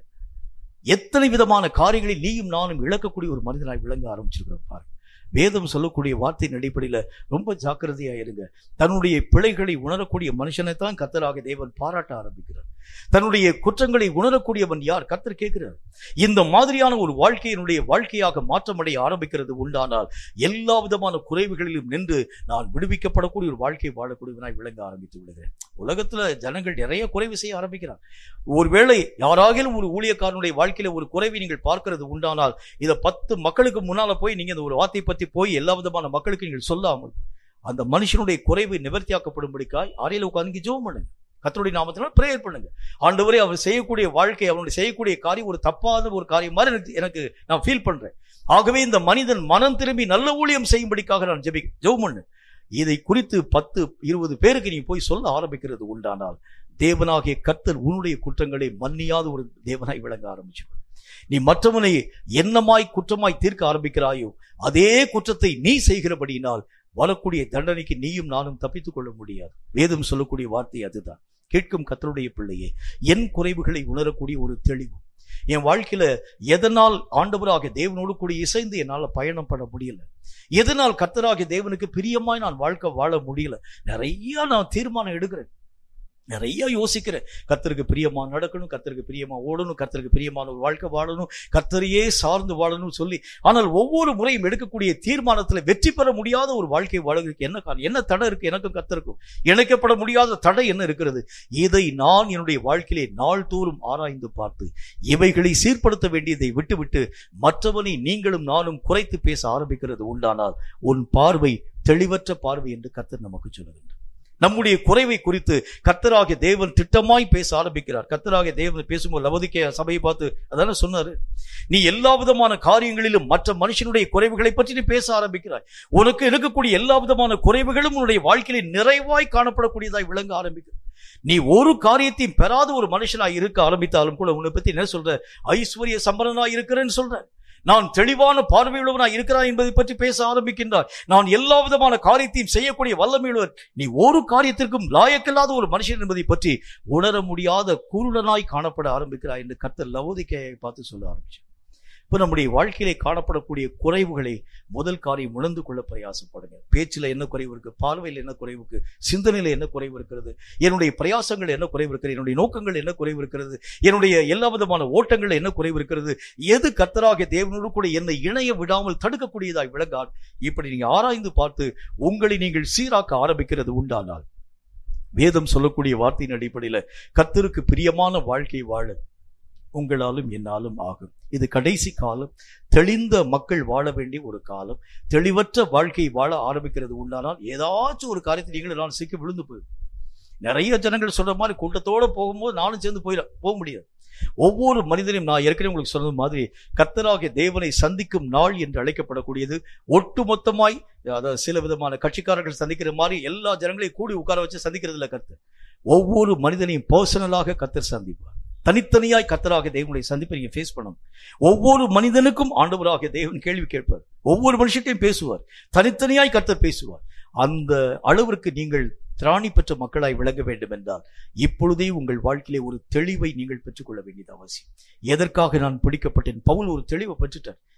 எத்தனை விதமான காரியங்களில் நீயும் நானும் இழக்கக்கூடிய ஒரு மனிதனாய் விளங்க ஆரம்பிச்சிருக்கிறோம் பாரு வேதம் சொல்லக்கூடிய வார்த்தையின் அடிப்படையில் ரொம்ப ஜாக்கிரதையா இருங்க தன்னுடைய பிழைகளை உணரக்கூடிய மனுஷனை தான் கத்தராக தேவன் பாராட்ட ஆரம்பிக்கிறார் தன்னுடைய குற்றங்களை உணரக்கூடியவன் யார் கத்தர் கேட்கிறார் இந்த மாதிரியான ஒரு வாழ்க்கையினுடைய வாழ்க்கையாக மாற்றமடைய ஆரம்பிக்கிறது உண்டானால் எல்லா விதமான குறைவுகளிலும் நின்று நான் விடுவிக்கப்படக்கூடிய ஒரு வாழ்க்கை வாழக்கூடியவனாய் விளங்க ஆரம்பித்து விடுகிறேன் உலகத்துல ஜனங்கள் நிறைய குறைவு செய்ய ஆரம்பிக்கிறார் ஒருவேளை யாராகிலும் ஒரு ஊழியக்காரனுடைய வாழ்க்கையில ஒரு குறைவை நீங்கள் பார்க்கிறது உண்டானால் இதை பத்து மக்களுக்கு முன்னால போய் நீங்க இந்த ஒரு வார்த்தையை பத்தி போய் எல்லா விதமான மக்களுக்கு நீங்கள் சொல்லாமல் அந்த மனுஷனுடைய குறைவு நிவர்த்தியாக்கப்படும்படிக்காய் ஆரையில உட்காந்து ஜெபம் பண்ணுங்க கத்தருடைய நாமத்தினால் பிரேயர் பண்ணுங்க ஆண்டவரே அவன் செய்யக்கூடிய வாழ்க்கை அவனுடைய செய்யக்கூடிய காரியம் ஒரு தப்பாத ஒரு காரியம் மாதிரி எனக்கு எனக்கு நான் ஃபீல் பண்றேன் ஆகவே இந்த மனிதன் மனம் திரும்பி நல்ல ஊழியம் செய்யும்படிக்காக நான் ஜெபி ஜெபம் பண்ணு இதை குறித்து பத்து இருபது பேருக்கு நீ போய் சொல்ல ஆரம்பிக்கிறது உண்டானால் தேவனாகிய கர்த்தர் உன்னுடைய குற்றங்களை மன்னியாத ஒரு தேவனாய் விளங்க ஆரம்பிச்சு நீ மற்றவனை என்னமாய் குற்றமாய் தீர்க்க ஆரம்பிக்கிறாயோ அதே குற்றத்தை நீ செய்கிறபடியினால் வரக்கூடிய தண்டனைக்கு நீயும் நானும் தப்பித்துக் கொள்ள முடியாது வேதம் சொல்லக்கூடிய வார்த்தை அதுதான் கேட்கும் கத்தருடைய பிள்ளையே என் குறைவுகளை உணரக்கூடிய ஒரு தெளிவு என் வாழ்க்கையில எதனால் ஆண்டவராக தேவனோடு கூட இசைந்து என்னால் பயணம் பண்ண முடியல எதனால் கத்தராகிய தேவனுக்கு பிரியமாய் நான் வாழ்க்கை வாழ முடியல நிறைய நான் தீர்மானம் எடுக்கிறேன் நிறைய யோசிக்கிறேன் கத்தருக்கு பிரியமா நடக்கணும் கத்தருக்கு பிரியமா ஓடணும் கத்தருக்கு பிரியமான ஒரு வாழ்க்கை வாழணும் கத்தரையே சார்ந்து வாழணும் சொல்லி ஆனால் ஒவ்வொரு முறையும் எடுக்கக்கூடிய தீர்மானத்துல வெற்றி பெற முடியாத ஒரு வாழ்க்கை வாழ்கிறதுக்கு என்ன காரணம் என்ன தடை இருக்கு எனக்கும் கத்தருக்கும் இணைக்கப்பட முடியாத தடை என்ன இருக்கிறது இதை நான் என்னுடைய வாழ்க்கையிலே நாள்தோறும் ஆராய்ந்து பார்த்து இவைகளை சீர்படுத்த வேண்டியதை விட்டுவிட்டு மற்றவனை நீங்களும் நானும் குறைத்து பேச ஆரம்பிக்கிறது உண்டானால் உன் பார்வை தெளிவற்ற பார்வை என்று கத்தர் நமக்கு சொல்லுகின்றார் நம்முடைய குறைவை குறித்து கத்தராகிய தேவன் திட்டமாய் பேச ஆரம்பிக்கிறார் கத்தராகிய தேவன் பேசும்போது லவதிக்க சபையை பார்த்து அதான சொன்னாரு நீ எல்லா விதமான காரியங்களிலும் மற்ற மனுஷனுடைய குறைவுகளை பற்றி நீ பேச ஆரம்பிக்கிறாய் உனக்கு இருக்கக்கூடிய எல்லா விதமான குறைவுகளும் உன்னுடைய வாழ்க்கையில நிறைவாய் காணப்படக்கூடியதாய் விளங்க ஆரம்பிக்கிறது நீ ஒரு காரியத்தையும் பெறாத ஒரு மனுஷனாய் இருக்க ஆரம்பித்தாலும் கூட உன்னை பத்தி என்ன சொல்ற ஐஸ்வர்ய சம்பரனாய் இருக்கிறேன்னு சொல்ற நான் தெளிவான பார்வையுள்ளவனாய் இருக்கிறான் என்பதை பற்றி பேச ஆரம்பிக்கின்றார் நான் எல்லா விதமான காரியத்தையும் செய்யக்கூடிய வல்லமையுள்ளவர் நீ ஒரு காரியத்திற்கும் லாயக்கில்லாத ஒரு மனுஷன் என்பதை பற்றி உணர முடியாத குருடனாய் காணப்பட ஆரம்பிக்கிறாய் என்று கர்த்தர் லவோதிக்கையை பார்த்து சொல்ல ஆரம்பிச்சு இப்போ நம்முடைய வாழ்க்கையிலே காணப்படக்கூடிய குறைவுகளை முதல் காரியம் உணர்ந்து கொள்ள பிரயாசப்படுங்க பேச்சில் என்ன குறைவு இருக்கு பார்வையில் என்ன குறைவு இருக்கு சிந்தனையில் என்ன குறைவு இருக்கிறது என்னுடைய பிரயாசங்கள் என்ன குறைவு இருக்கிறது என்னுடைய நோக்கங்கள் என்ன குறைவு இருக்கிறது என்னுடைய எல்லா விதமான ஓட்டங்கள் என்ன குறைவு இருக்கிறது எது கத்தராக தேவனோடு கூட என்னை இணைய விடாமல் தடுக்கக்கூடியதாய் விளங்கால் இப்படி நீங்க ஆராய்ந்து பார்த்து உங்களை நீங்கள் சீராக்க ஆரம்பிக்கிறது உண்டானால் வேதம் சொல்லக்கூடிய வார்த்தையின் அடிப்படையில கத்தருக்கு பிரியமான வாழ்க்கை வாழ உங்களாலும் என்னாலும் ஆகும் இது கடைசி காலம் தெளிந்த மக்கள் வாழ வேண்டிய ஒரு காலம் தெளிவற்ற வாழ்க்கை வாழ ஆரம்பிக்கிறது உண்டானால் ஏதாச்சும் ஒரு காரியத்தை நீங்கள் நான் சிக்கி விழுந்து போயிடும் நிறைய ஜனங்கள் சொல்ற மாதிரி கூட்டத்தோட போகும்போது நானும் சேர்ந்து போயிட போக முடியாது ஒவ்வொரு மனிதனையும் நான் ஏற்கனவே உங்களுக்கு சொன்னது மாதிரி கர்த்தராகிய தேவனை சந்திக்கும் நாள் என்று அழைக்கப்படக்கூடியது ஒட்டுமொத்தமாய் அதாவது சில விதமான கட்சிக்காரர்கள் சந்திக்கிற மாதிரி எல்லா ஜனங்களையும் கூடி உட்கார வச்சு சந்திக்கிறது இல்லை கர்த்தர் ஒவ்வொரு மனிதனையும் பர்சனலாக கர்த்தர் சந்திப்பார் தனித்தனியாய் கத்தராக தேவனுடைய சந்திப்பை நீங்க ஃபேஸ் பண்ணணும் ஒவ்வொரு மனிதனுக்கும் ஆண்டவராக தேவன் கேள்வி கேட்பார் ஒவ்வொரு மனுஷத்தையும் பேசுவார் தனித்தனியாய் கர்த்தர் பேசுவார் அந்த அளவிற்கு நீங்கள் திராணி பெற்ற மக்களாய் விளங்க வேண்டும் என்றால் இப்பொழுதே உங்கள் வாழ்க்கையிலே ஒரு தெளிவை நீங்கள் பெற்றுக்கொள்ள வேண்டியது அவசியம் எதற்காக நான் பிடிக்கப்பட்டேன் பவுல் ஒரு தெளிவை பெற்றுட்டார்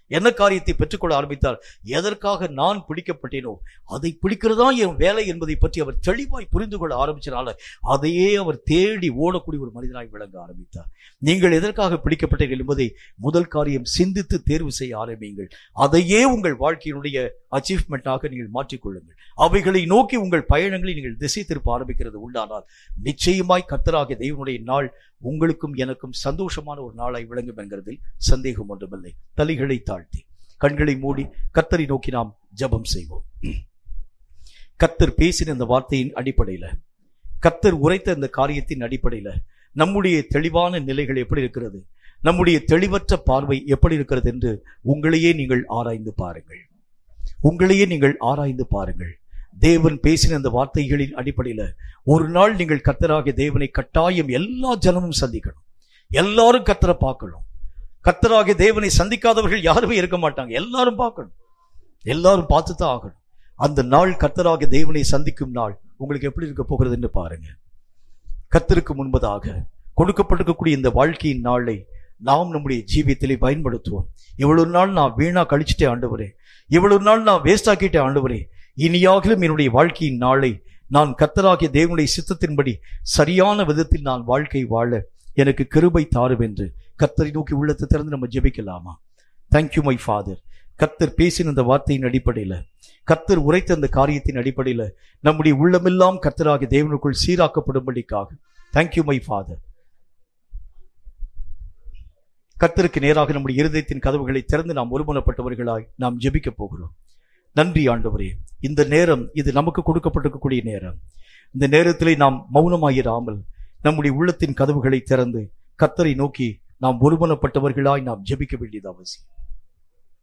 என்ன காரியத்தை பெற்றுக்கொள்ள ஆரம்பித்தால் எதற்காக நான் பிடிக்கப்பட்டேனோ அதை பிடிக்கிறதா என் வேலை என்பதை பற்றி அவர் தெளிவாய் புரிந்து கொள்ள ஆரம்பிச்சனால அதையே அவர் தேடி ஓடக்கூடிய ஒரு மனிதனாய் விளங்க ஆரம்பித்தார் நீங்கள் எதற்காக பிடிக்கப்பட்டீர்கள் என்பதை முதல் காரியம் சிந்தித்து தேர்வு செய்ய ஆரம்பியுங்கள் அதையே உங்கள் வாழ்க்கையினுடைய அச்சீவ்மெண்ட்டாக நீங்கள் மாற்றிக்கொள்ளுங்கள் அவைகளை நோக்கி உங்கள் பயணங்களை நீங்கள் திசை திருப்ப ஆரம்பிக்கிறது உண்டானால் நிச்சயமாய் கர்த்தராகிய தெய்வனுடைய நாள் உங்களுக்கும் எனக்கும் சந்தோஷமான ஒரு நாளாய் விளங்கும் என்கிறதில் சந்தேகம் ஒன்றுமில்லை தலைகளை தாழ்த்தி கண்களை மூடி கர்த்தரை நோக்கி நாம் ஜெபம் செய்வோம் கர்த்தர் பேசின இந்த வார்த்தையின் அடிப்படையில கர்த்தர் உரைத்த இந்த காரியத்தின் அடிப்படையில நம்முடைய தெளிவான நிலைகள் எப்படி இருக்கிறது நம்முடைய தெளிவற்ற பார்வை எப்படி இருக்கிறது என்று உங்களையே நீங்கள் ஆராய்ந்து பாருங்கள் உங்களையே நீங்கள் ஆராய்ந்து பாருங்கள் தேவன் பேசின அந்த வார்த்தைகளின் அடிப்படையில ஒரு நாள் நீங்கள் கர்த்தராகிய தேவனை கட்டாயம் எல்லா ஜனமும் சந்திக்கணும் எல்லாரும் கர்த்தரை பார்க்கணும் கர்த்தராகிய தேவனை சந்திக்காதவர்கள் யாருமே இருக்க மாட்டாங்க எல்லாரும் பார்க்கணும் எல்லாரும் பார்த்து தான் ஆகணும் அந்த நாள் கர்த்தராகிய தேவனை சந்திக்கும் நாள் உங்களுக்கு எப்படி இருக்க போகிறதுன்னு பாருங்க கர்த்தருக்கு முன்பதாக கொடுக்கப்பட்டிருக்கக்கூடிய இந்த வாழ்க்கையின் நாளை நாம் நம்முடைய ஜீவியத்திலே பயன்படுத்துவோம் இவ்வளவு நாள் நான் வீணா கழிச்சிட்டே ஆண்டவரே இவ்வளவு நாள் நான் வேஸ்ட் ஆக்கிட்டேன் ஆண்டவரே இனியாகிலும் என்னுடைய வாழ்க்கையின் நாளை நான் கர்த்தராகிய தேவனுடைய சித்தத்தின்படி சரியான விதத்தில் நான் வாழ்க்கை வாழ எனக்கு கிருபை தாரும் என்று கர்த்தரை நோக்கி உள்ளத்தை திறந்து நம்ம ஜெபிக்கலாமா தேங்க்யூ மை ஃபாதர் கர்த்தர் பேசின அந்த வார்த்தையின் அடிப்படையில கர்த்தர் உரைத்த அந்த காரியத்தின் அடிப்படையில நம்முடைய உள்ளமெல்லாம் கர்த்தராகிய தேவனுக்குள் சீராக்கப்படும்படிக்காக தேங்க்யூ மை ஃபாதர் கர்த்தருக்கு நேராக நம்முடைய இருதயத்தின் கதவுகளை திறந்து நாம் ஒருமனப்பட்டவர்களாய் நாம் ஜெபிக்க போகிறோம் நன்றி ஆண்டவரே இந்த நேரம் இது நமக்கு கொடுக்கப்பட்டிருக்கக்கூடிய நேரம் இந்த நேரத்திலே நாம் மௌனமாயிராமல் நம்முடைய உள்ளத்தின் கதவுகளை திறந்து கர்த்தரை நோக்கி நாம் ஒருமனப்பட்டவர்களாய் நாம் ஜெபிக்க வேண்டியது அவசியம்